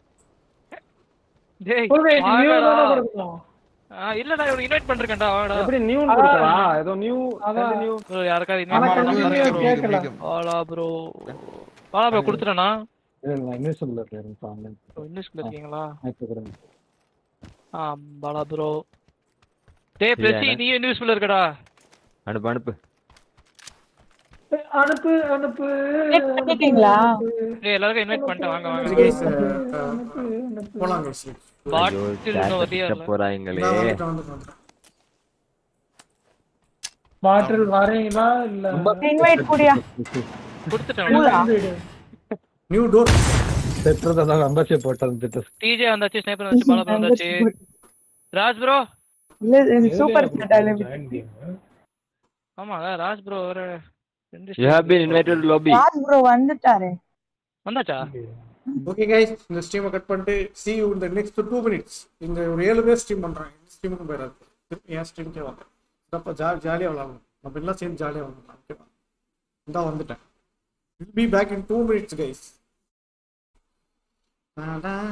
டேய் full weight new வாங்கடா. தானே கொடுக்கணும். ஆ, இல்லடா இவனுக்கு இன்வைட் பண்றேன்டா வாடா எப்படி நியூ அதான். கொடுத்தா ஏதோ நியூ அதான். நியூ bro யாருக்காவது ஆனா இன்வைட் continue பண்ணா கேட்கல. வாடா ப்ரோ வாடா ப்ரோ கொடுத்துட்டேனா இல்ல, நான் இன்வெஸ்டிபிள் இருக்கேன் ஆன்லைன் இன்வெஸ்ட்ல இருக்கீங்களா இப்போ கூட ஆ பாலா ப்ரோ டேய் பிரசி நீ இன்வெஸ்ட்ல இருக்கடா அனுப்பு அனுப்பு ஏய், அனுப்பு அனுப்பு பண்ணிட்டீங்களா? டேய் எல்லாருக்கும் இன்வைட் பண்ணிட்டேன் வாங்க சரி வாங்க guys, அஹ், போலாம் guys. பாட்டில் இன்னும் வரியா இல்ல போறாங்களே இந்தா வந்துட்டேன், வந்துட்டேன், வந்துட்டேன். பாட்டில் வரீங்களா இல்ல இன்வைட் கூடியா கொடுத்துட்டேன் நியூ டோர் பெற்றதா மெம்பர்ஷிப் போட்டது திட்டு டிஜே வந்தாச்சு ஸ்னைப்பர் வந்தாச்சு பாலா ப்ரோ வந்தாச்சு ராஜ் ப்ரோ இல்ல சூப்பர் ஆமா ராஜ் ப்ரோ வேற ரெண்டு you have been invited to lobby Raj bro வந்துட்டாரு வந்தாச்சா ஓகே கைஸ் இந்த ஸ்ட்ரீமை கட் பண்ணிட்டு see you in the next two minutes இந்த ஒரு ஏழு பேர் ஸ்ட்ரீம் பண்றாங்க இந்த ஸ்ட்ரீமுக்கு போயிடாது திருப்பி என் ஸ்ட்ரீமுக்கே வாங்க அப்போ ஜா ஜாலியாக விளாடணும் நம்ம எல்லாம் சேர்ந்து ஜாலியாக விளாடலாம் ஓகேவா இந்தா வந்துட்டேன் will be back in two minutes guys